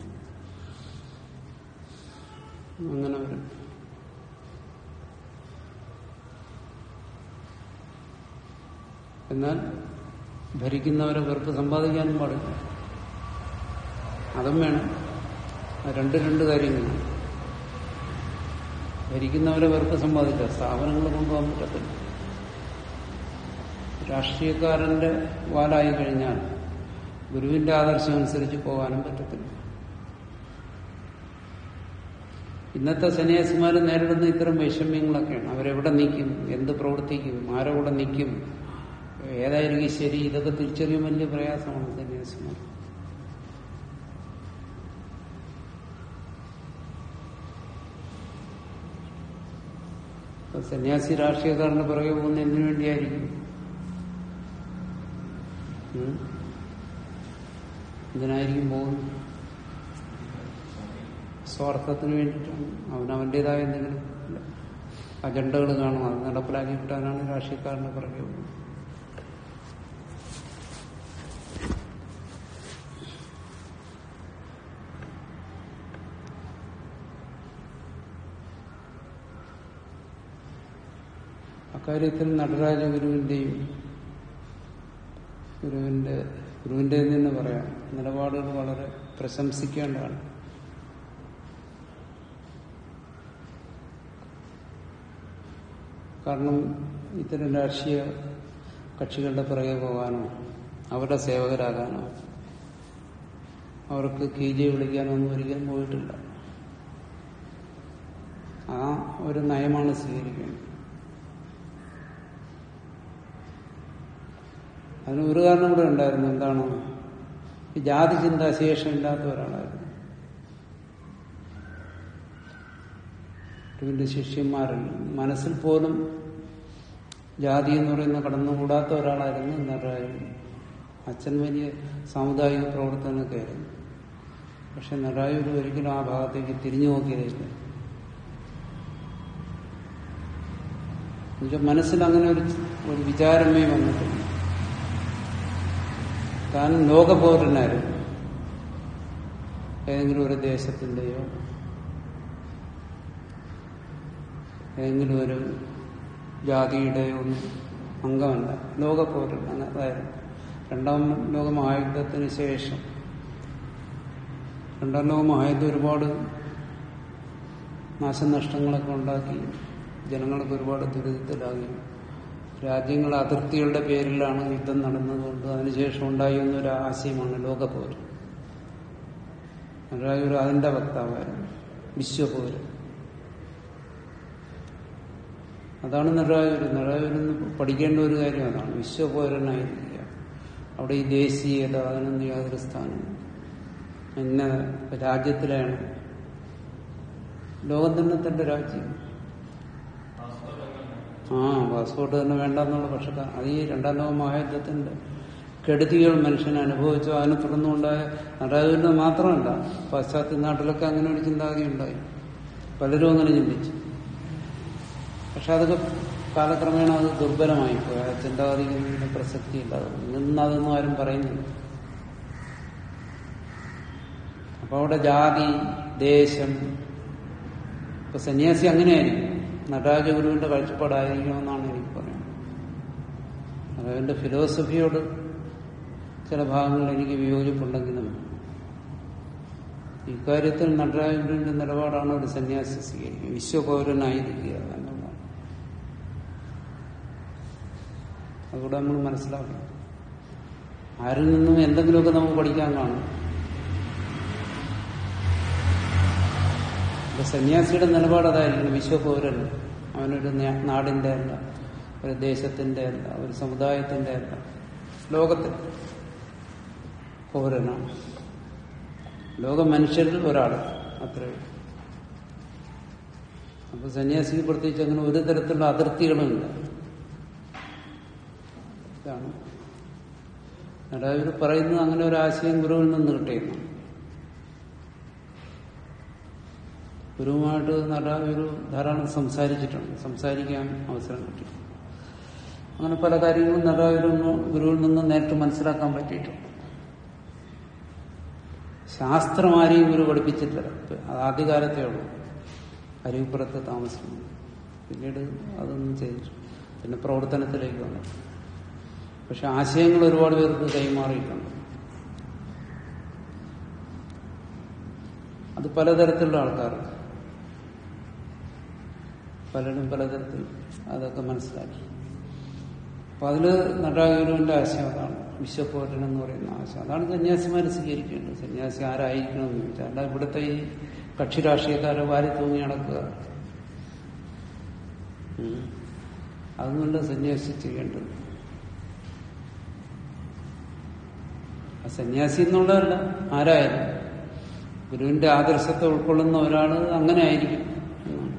അങ്ങനെ വരും എന്നാൽ ഭരിക്കുന്നവരെ വെറുപ്പ് സമ്പാദിക്കാനും പാടില്ല അതും വേണം അത് രണ്ട് രണ്ട് കാര്യങ്ങളാണ് ഭരിക്കുന്നവരെ വെറുപ്പ് സമ്പാദിക്കുക സ്ഥാപനങ്ങൾ കൊണ്ടുപോകാൻ പറ്റത്തില്ല രാഷ്ട്രീയക്കാരന്റെ വാലായി കഴിഞ്ഞാൽ ഗുരുവിന്റെ ആദർശം അനുസരിച്ച് പോകാനും പറ്റത്തില്ല ഇന്നത്തെ സന്യാസിമാർ നേരിടുന്ന ഇത്തരം വൈഷമ്യങ്ങളൊക്കെയാണ് അവരെവിടെ നിൽക്കും എന്ത് പ്രവർത്തിക്കും ആരുടെ കൂടെ നിൽക്കും ഏതായിരിക്കും ശരി ഇതൊക്കെ തിരിച്ചറിയാൻ വലിയ പ്രയാസമാണ് സന്യാസിമാർ അപ്പൊ സന്യാസി രാഷ്ട്രീയക്കാരന്റെ പുറകെ പോകുന്ന എന്തിനു വേണ്ടിയായിരിക്കും ഉം? എന്തിനായിരിക്കും പോകുന്നത് സ്വാർത്ഥത്തിന് വേണ്ടിയിട്ടാണ് അവനവന്റേതായ എന്തെങ്കിലും അജണ്ടകൾ കാണും അത് നടപ്പിലാക്കി കിട്ടാനാണ് രാഷ്ട്രീയക്കാരന്റെ പുറകെ പോകുന്നത് അക്കാര്യത്തിൽ നടരാജ ഗുരുവിന്റെയും ഗുരുവിന്റെ ഗുരുവിന്റെ തന്നെ പറയാം നിലപാടുകൾ വളരെ പ്രശംസിക്കേണ്ടതാണ് കാരണം ഇത്തരം രാഷ്ട്രീയ കക്ഷികളുടെ പിറകെ പോകാനോ അവരുടെ സേവകരാകാനോ അവർക്ക് കീജെ വിളിക്കാനോ ഒന്നും ഒരിക്കലും പോയിട്ടില്ല ആ ഒരു നയമാണ് സ്വീകരിക്കേണ്ടത് അതിന് ഒരു കാരണം കൂടെ ഉണ്ടായിരുന്നു എന്താണ് ഈ ജാതി ചിന്താശേഷം ഇല്ലാത്ത ഒരാളായിരുന്നു ഗുരുവിന്റെ ശിഷ്യന്മാരിൽ മനസ്സിൽ പോലും ജാതി എന്ന് പറയുന്ന കടന്നുകൂടാത്ത ഒരാളായിരുന്നു നടരാജൻ അച്ഛൻ വലിയ സാമുദായിക പ്രവർത്തനമൊക്കെ ആയിരുന്നു പക്ഷെ നടരാജൂർ ഒരിക്കലും ആ ഭാഗത്തേക്ക് തിരിഞ്ഞു നോക്കിയതില്ല എന്നുവെച്ചാൽ മനസ്സിൽ അങ്ങനെ ഒരു ഒരു വിചാരമേ വന്നിട്ടില്ല താൻ ലോകപൗരനായിരുന്നു ഏതെങ്കിലും ഒരു ദേശത്തിന്റെയോ ഏതെങ്കിലും ഒരു ജാതിയുടെയോ ഒന്നും അംഗമല്ല ലോകപൗരൻ അതായിരുന്നു രണ്ടാം ലോക മഹായുദ്ധത്തിന് ശേഷം രണ്ടാം ലോക മഹായുദ്ധം ഒരുപാട് നാശനഷ്ടങ്ങളൊക്കെ ഉണ്ടാക്കി ജനങ്ങൾക്ക് ഒരുപാട് ദുരിതത്തിലാകി രാജ്യങ്ങളുടെ അതിർത്തികളുടെ പേരിലാണ് യുദ്ധം നടന്നതുകൊണ്ട് അതിനുശേഷം ഉണ്ടായി എന്നൊരു ആശയമാണ് ലോകപൗരൻ നടരാജൂർ അതിന്റെ വക്താവായിരുന്നു വിശ്വപൗരൻ അതാണ് നടരാജൂർ നടരാജൂരിന്ന് പഠിക്കേണ്ട ഒരു കാര്യം അതാണ് വിശ്വപൗരനായിരിക്കുക അവിടെ ഈ ദേശീയത അതിനൊന്നും യാതൊരു സ്ഥാനം ഇന്ന രാജ്യത്തിലാണ് ലോകം തന്നെ തന്റെ രാജ്യം ആ പാസ്പോർട്ട് തന്നെ വേണ്ടെന്നുള്ള പക്ഷെ അത് ഈ രണ്ടാം ലോക മഹായുദ്ധത്തിന്റെ കെടുതികൾ മനുഷ്യൻ അനുഭവിച്ചു അതിനെ തുടർന്നുണ്ടായ നടരാജൂരിന് മാത്രമല്ല പാശ്ചാത്യ നാട്ടിലൊക്കെ അങ്ങനെ ഒരു ചിന്താഗതി ഉണ്ടായി പലരും അങ്ങനെ ചിന്തിച്ചു പക്ഷെ അതൊക്കെ കാലക്രമേണ അത് ദുർബലമായി പോയി ആ ചിന്താഗതിക്ക് പ്രസക്തി ഇല്ലാതെ നിന്നതൊന്നും ആരും പറയുന്നില്ല അപ്പൊ അവിടെ ജാതി ദേശം ഇപ്പൊ സന്യാസി അങ്ങനെയായിരിക്കും നടരാജഗുരുവിന്റെ കാഴ്ചപ്പാടായിരിക്കുമെന്നാണ് എനിക്ക് പറയുന്നത് അതവന്റെ ഫിലോസഫിയോട് ചില ഭാഗങ്ങളിൽ എനിക്ക് വിയോജിപ്പുണ്ടെങ്കിലും ഇക്കാര്യത്തിൽ നടരാജന്റെ നിലപാടാണ് ഒരു സന്യാസി സ്വീകരിക്കുക വിശ്വപൗരനായിരിക്കുക എന്നുള്ളതാണ് അതുകൂടെ നമ്മൾ മനസ്സിലാക്കണം ആരിൽ നിന്നും എന്തെങ്കിലുമൊക്കെ നമുക്ക് പഠിക്കാൻ കാണും അപ്പൊ സന്യാസിയുടെ നിലപാട് അതായിരിക്കണം വിശ്വപൗരൻ അവനൊരു ന- നാടിന്റെ അല്ല ഒരു ദേശത്തിന്റെ അല്ല ഒരു സമുദായത്തിന്റെ അല്ല ലോകത്തിൽ പൗരനാണ് ലോക മനുഷ്യരിൽ ഒരാൾ അത്രേ ഉള്ളൂ. അപ്പൊ സന്യാസിക്ക് പ്രത്യേകിച്ച് അങ്ങനെ ഒരു തരത്തിലുള്ള അതിർത്തികളുമില്ല ഇതാണ് നടവർ പറയുന്നത് അങ്ങനെ ഒരു ആശയം ഗുരുവിൽ നിന്ന് കിട്ടിയിരുന്നു ഗുരുവുമായിട്ട് നടവർ ധാരാളം സംസാരിച്ചിട്ടുണ്ട് സംസാരിക്കാൻ അവസരം കിട്ടി അങ്ങനെ പല കാര്യങ്ങളും നടവരൊന്നും ഗുരുവിൽ നിന്ന് നേരിട്ട് മനസ്സിലാക്കാൻ പറ്റിയിട്ടുണ്ട് ശാസ്ത്രം ആരെയും ഗുരു പഠിപ്പിച്ചിട്ടില്ല അത് ആദ്യകാലത്തേ ഉള്ളൂ അരുവിപ്പുറത്ത് താമസിക്കുന്നു പിന്നീട് അതൊന്നും ചെയ്തിട്ടില്ല പിന്നെ പ്രവർത്തനത്തിലേക്ക് വന്നു പക്ഷെ ആശയങ്ങൾ ഒരുപാട് പേർക്ക് കൈമാറിയിട്ടുണ്ട് അത് പലതരത്തിലുള്ള ആൾക്കാർ പലരും പലതരത്തിൽ അതൊക്കെ മനസ്സിലാക്കി അപ്പൊ അതില് നടരാജഗുരുവിന്റെ ആശയം അതാണ് വിശ്വപോരൻ എന്ന് പറയുന്ന ആശയം അതാണ് സന്യാസിമാർ സ്വീകരിക്കേണ്ടത് സന്യാസി ആരായിരിക്കണം എന്ന് ചോദിച്ചാൽ അല്ല ഇവിടുത്തെ ഈ കക്ഷി രാഷ്ട്രീയക്കാരെ വാരി തൂങ്ങി നടക്കുക ഉം. അതുകൊണ്ട് സന്യാസി ചെയ്യേണ്ടത് ആ സന്യാസി എന്നുള്ളതല്ല ആരായാലും ഗുരുവിന്റെ ആദർശത്തെ ഉൾക്കൊള്ളുന്ന ഒരാൾ അങ്ങനെ ആയിരിക്കും എന്നാണ്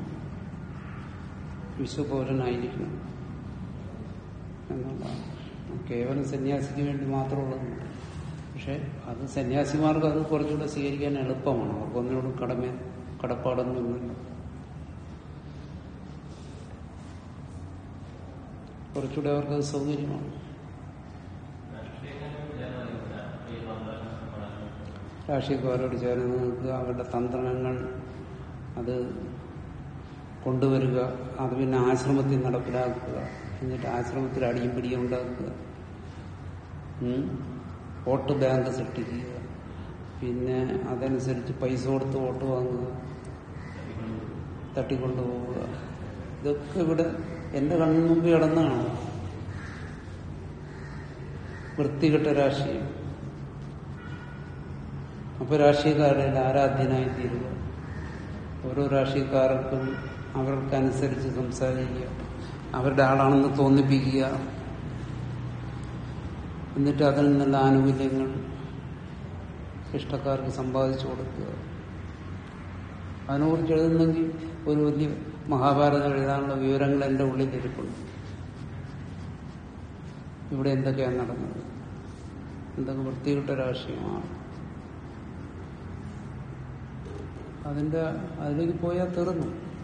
വിശ്വപൗരനായിരിക്കണം എന്നുള്ളതാണ് കേവലം സന്യാസിക്ക് വേണ്ടി മാത്രമുള്ളതാണ് പക്ഷെ അത് സന്യാസിമാർക്ക് അത് കുറച്ചുകൂടെ സ്വീകരിക്കാൻ എളുപ്പമാണ് അവർക്കൊന്നിനോടും കടമ കടപ്പാടൊന്നുമില്ല കുറച്ചുകൂടെ അവർക്ക് അത് സൗകര്യമാണ് രാഷ്ട്രീയക്കാരോട് ചേർന്ന് നിൽക്കുക അവരുടെ തന്ത്രങ്ങൾ അത് കൊണ്ടുവരിക അത് പിന്നെ ആശ്രമത്തിൽ നടപ്പിലാക്കുക എന്നിട്ട് ആശ്രമത്തിൽ അടിയും പിടിയും ഉണ്ടാക്കുക ഉം. വോട്ട് ബാങ്ക് സൃഷ്ടിക്കുക പിന്നെ അതനുസരിച്ച് പൈസ കൊടുത്ത് വോട്ട് വാങ്ങുക തട്ടിക്കൊണ്ടുപോവുക ഇതൊക്കെ ഇവിടെ എന്റെ കണ്ണു മുമ്പ് കിടന്നാണ് വൃത്തികെട്ട രാഷ്ട്രീയം അപ്പൊ രാഷ്ട്രീയക്കാരുടെ ആരാധ്യനായി തീരുക ഓരോ രാഷ്ട്രീയക്കാർക്കും അവർക്കനുസരിച്ച് സംസാരിക്കുക അവരുടെ ആളാണെന്ന് തോന്നിപ്പിക്കുക എന്നിട്ട് അതിൽ നിന്നുള്ള ആനുകൂല്യങ്ങൾ ഇഷ്ടക്കാർക്ക് സമ്പാദിച്ചു കൊടുക്കുക അതിനെക്കുറിച്ച് എഴുതുന്നെങ്കിൽ ഒരു വലിയ മഹാഭാരതം എഴുതാനുള്ള വിവരങ്ങൾ എന്റെ ഉള്ളിൽ ഇരിപ്പുണ്ട് ഇവിടെ എന്തൊക്കെയാണ് നടന്നത് എന്തൊക്കെ വൃത്തികെട്ട രാഷ്ട്രീയമാണ് അതിന്റെ അതിലേക്ക് പോയാൽ തീർന്നു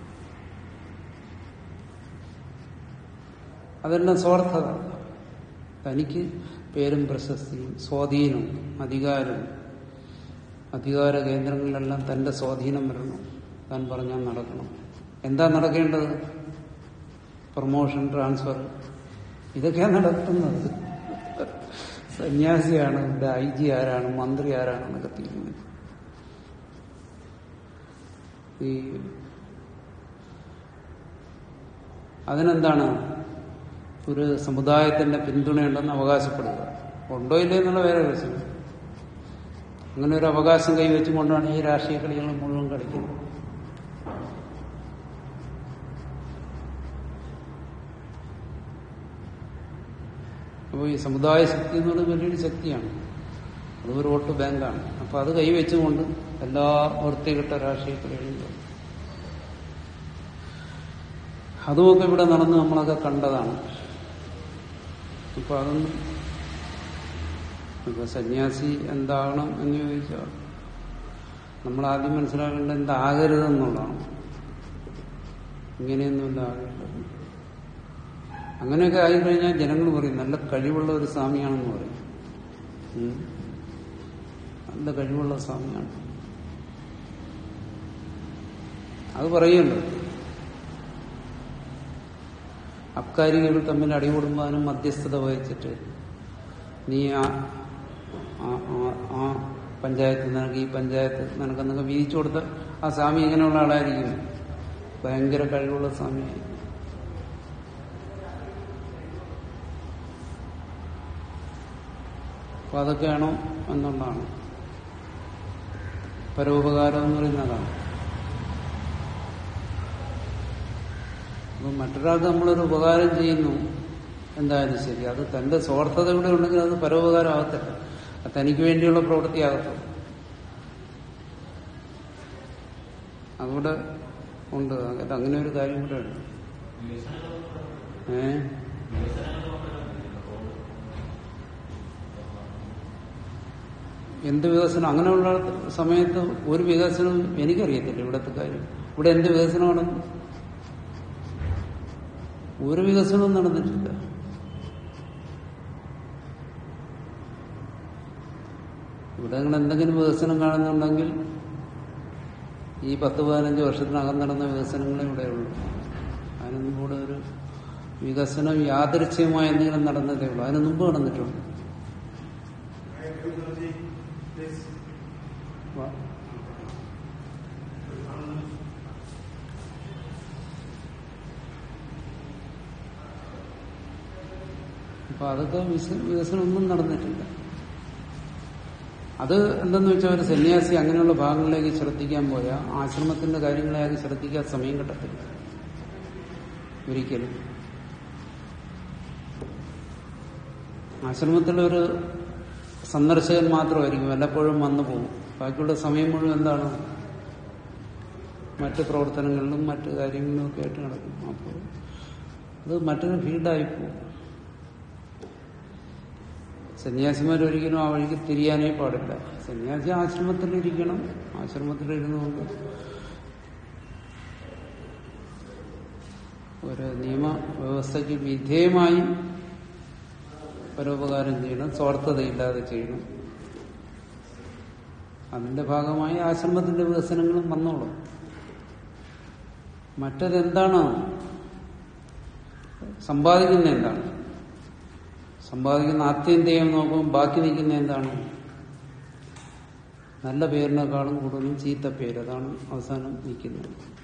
അതെല്ലാം സ്വാർത്ഥത തനിക്ക് പേരും പ്രശസ്തിയും സ്വാധീനവും അധികാരവും അധികാര കേന്ദ്രങ്ങളിലെല്ലാം തന്റെ സ്വാധീനം വരണം താൻ പറഞ്ഞാൽ നടക്കണം എന്താ നടക്കേണ്ടത് പ്രൊമോഷൻ ട്രാൻസ്ഫർ ഇതൊക്കെയാണ് നടത്തുന്നത് സന്യാസിയാണ് ഇവിടെ ഐ ജി ആരാണ് മന്ത്രി ആരാണെന്നൊക്കെ തീരുമാനിക്കും ഈ അതിനെന്താണ് ഒരു സമുദായത്തിന്റെ പിന്തുണയുണ്ടെന്ന് അവകാശപ്പെടുക ഉണ്ടോ ഇല്ലേ എന്നുള്ള വേറെ പ്രശ്നം അങ്ങനെ ഒരു അവകാശം കൈവച്ചുകൊണ്ടാണ് ഈ രാഷ്ട്രീയ കളികൾ മുഴുവൻ കളിക്കുന്നത് അപ്പോൾ ഈ സമുദായ ശക്തി എന്ന് പറയുന്നത് വലിയൊരു ശക്തിയാണ് അത് ഒരു വോട്ട് ബാങ്കാണ് അപ്പൊ അത് കൈവച്ചുകൊണ്ട് എല്ലാ വൃത്തികെട്ട രാഷ്ട്രീയ കളികളും അതുമൊക്കെ ഇവിടെ നടന്ന് നമ്മളൊക്കെ കണ്ടതാണ് അപ്പൊ അതൊന്നും ഇപ്പൊ സന്യാസി എന്താകണം എന്ന് ചോദിച്ചാൽ നമ്മൾ ആദ്യം മനസ്സിലാക്കേണ്ടത് എന്താകരുതെന്നുള്ളതാണ് ഇങ്ങനെയൊന്നുമില്ല ആകേണ്ടത് അങ്ങനെയൊക്കെ ആയിക്കഴിഞ്ഞാൽ ജനങ്ങൾ പറയും നല്ല കഴിവുള്ള ഒരു സ്വാമിയാണെന്ന് പറയും ഉം. നല്ല കഴിവുള്ള സ്വാമിയാണ് അത് പറയുമല്ലോ അബ്കാരികൾ തമ്മിൽ അടികൂടുമ്പോൾ അതിന് മധ്യസ്ഥത വഹിച്ചിട്ട് നീ ആ ആ- ആ- ആ പഞ്ചായത്ത് നിനക്ക് ഈ പഞ്ചായത്ത് നിനക്കെന്നൊക്കെ വീതിച്ചു കൊടുത്ത ആ സ്വാമി ഇങ്ങനെയുള്ള ആളായിരിക്കും ഭയങ്കര കഴിവുള്ള സ്വാമിയായിരിക്കും അപ്പൊ അതൊക്കെയാണോ എന്നുള്ളതാണ് പരോപകാരം എന്ന് പറയുന്നതാണ് അപ്പൊ മറ്റൊരാൾക്ക് നമ്മളൊരു ഉപകാരം ചെയ്യുന്നു എന്തായാലും ശരി അത് തന്റെ സ്വാർത്ഥത ഇവിടെ ഉണ്ടെങ്കിൽ അത് പരോപകാരം ആകത്തില്ല അത് തനിക്ക് വേണ്ടിയുള്ള പ്രവൃത്തിയാകത്തുള്ളൂ അതുകൂടെ ഉണ്ട് അത് അങ്ങനെ ഒരു കാര്യം കൂടെ ഉണ്ട് ഏ എന്ത് വികസനം അങ്ങനെയുള്ള സമയത്ത് ഒരു വികസനം എനിക്കറിയത്തില്ല ഇവിടുത്തെ കാര്യം ഇവിടെ എന്ത് വികസനമാണ് ഒരു വികസനവും നടന്നിട്ടില്ല ഇവിടെ നിങ്ങൾ എന്തെങ്കിലും വികസനം കാണുന്നുണ്ടെങ്കിൽ ഈ പത്ത് പതിനഞ്ച് വർഷത്തിനകം നടന്ന വികസനങ്ങളെ ഇവിടെയുള്ളൂ അതിനൊന്നും കൂടെ ഒരു വികസനം യാദൃച്ഛ്യമായ എന്തെങ്കിലും നടന്നതേ ഉള്ളൂ അതിന് മുമ്പ് നടന്നിട്ടുണ്ട് വാ. അപ്പൊ അതൊക്കെ വികസ- വികസനമൊന്നും നടന്നിട്ടില്ല അത് എന്തെന്ന് വെച്ചാൽ ഒരു സന്യാസി അങ്ങനെയുള്ള ഭാഗങ്ങളിലേക്ക് ശ്രദ്ധിക്കാൻ പോയാൽ ആശ്രമത്തിന്റെ കാര്യങ്ങളെ അയാൾക്ക് ശ്രദ്ധിക്കാൻ സമയം കിട്ടത്തില്ല ഒരിക്കലും ആശ്രമത്തിലൊരു സന്ദർശകൻ മാത്രമായിരിക്കും വല്ലപ്പോഴും വന്നു പോകും ബാക്കിയുള്ള സമയം മുഴുവൻ എന്താണ് മറ്റ് പ്രവർത്തനങ്ങളിലും മറ്റു കാര്യങ്ങളിലും ഒക്കെ ആയിട്ട് നടക്കും അപ്പോൾ അത് മറ്റൊരു ഫീൽഡായി പോകും സന്യാസിമാർ ഒരിക്കലും ആ വഴിക്ക് തിരിയാനേ പാടില്ല സന്യാസി ആശ്രമത്തിലിരിക്കണം ആശ്രമത്തിലിരുന്നുകൊണ്ട് ഒരു നിയമ വ്യവസ്ഥയ്ക്ക് വിധേയമായി പരോപകാരം ചെയ്യണം സ്വാർത്ഥതയില്ലാതെ ചെയ്യണം അതിന്റെ ഭാഗമായി ആശ്രമത്തിന്റെ വികസനങ്ങളും വന്നോളും മറ്റതെന്താണ് സമ്പാദിക്കുന്ന എന്താണ് സമ്പാദിക്കുന്ന ആത്യന്തികം നോക്കുമ്പോൾ ബാക്കി നിൽക്കുന്ന എന്താണ് നല്ല പേരിനേക്കാളും കൂടുതലും ചീത്ത പേര് അതാണ് അവസാനം നിൽക്കുന്നത്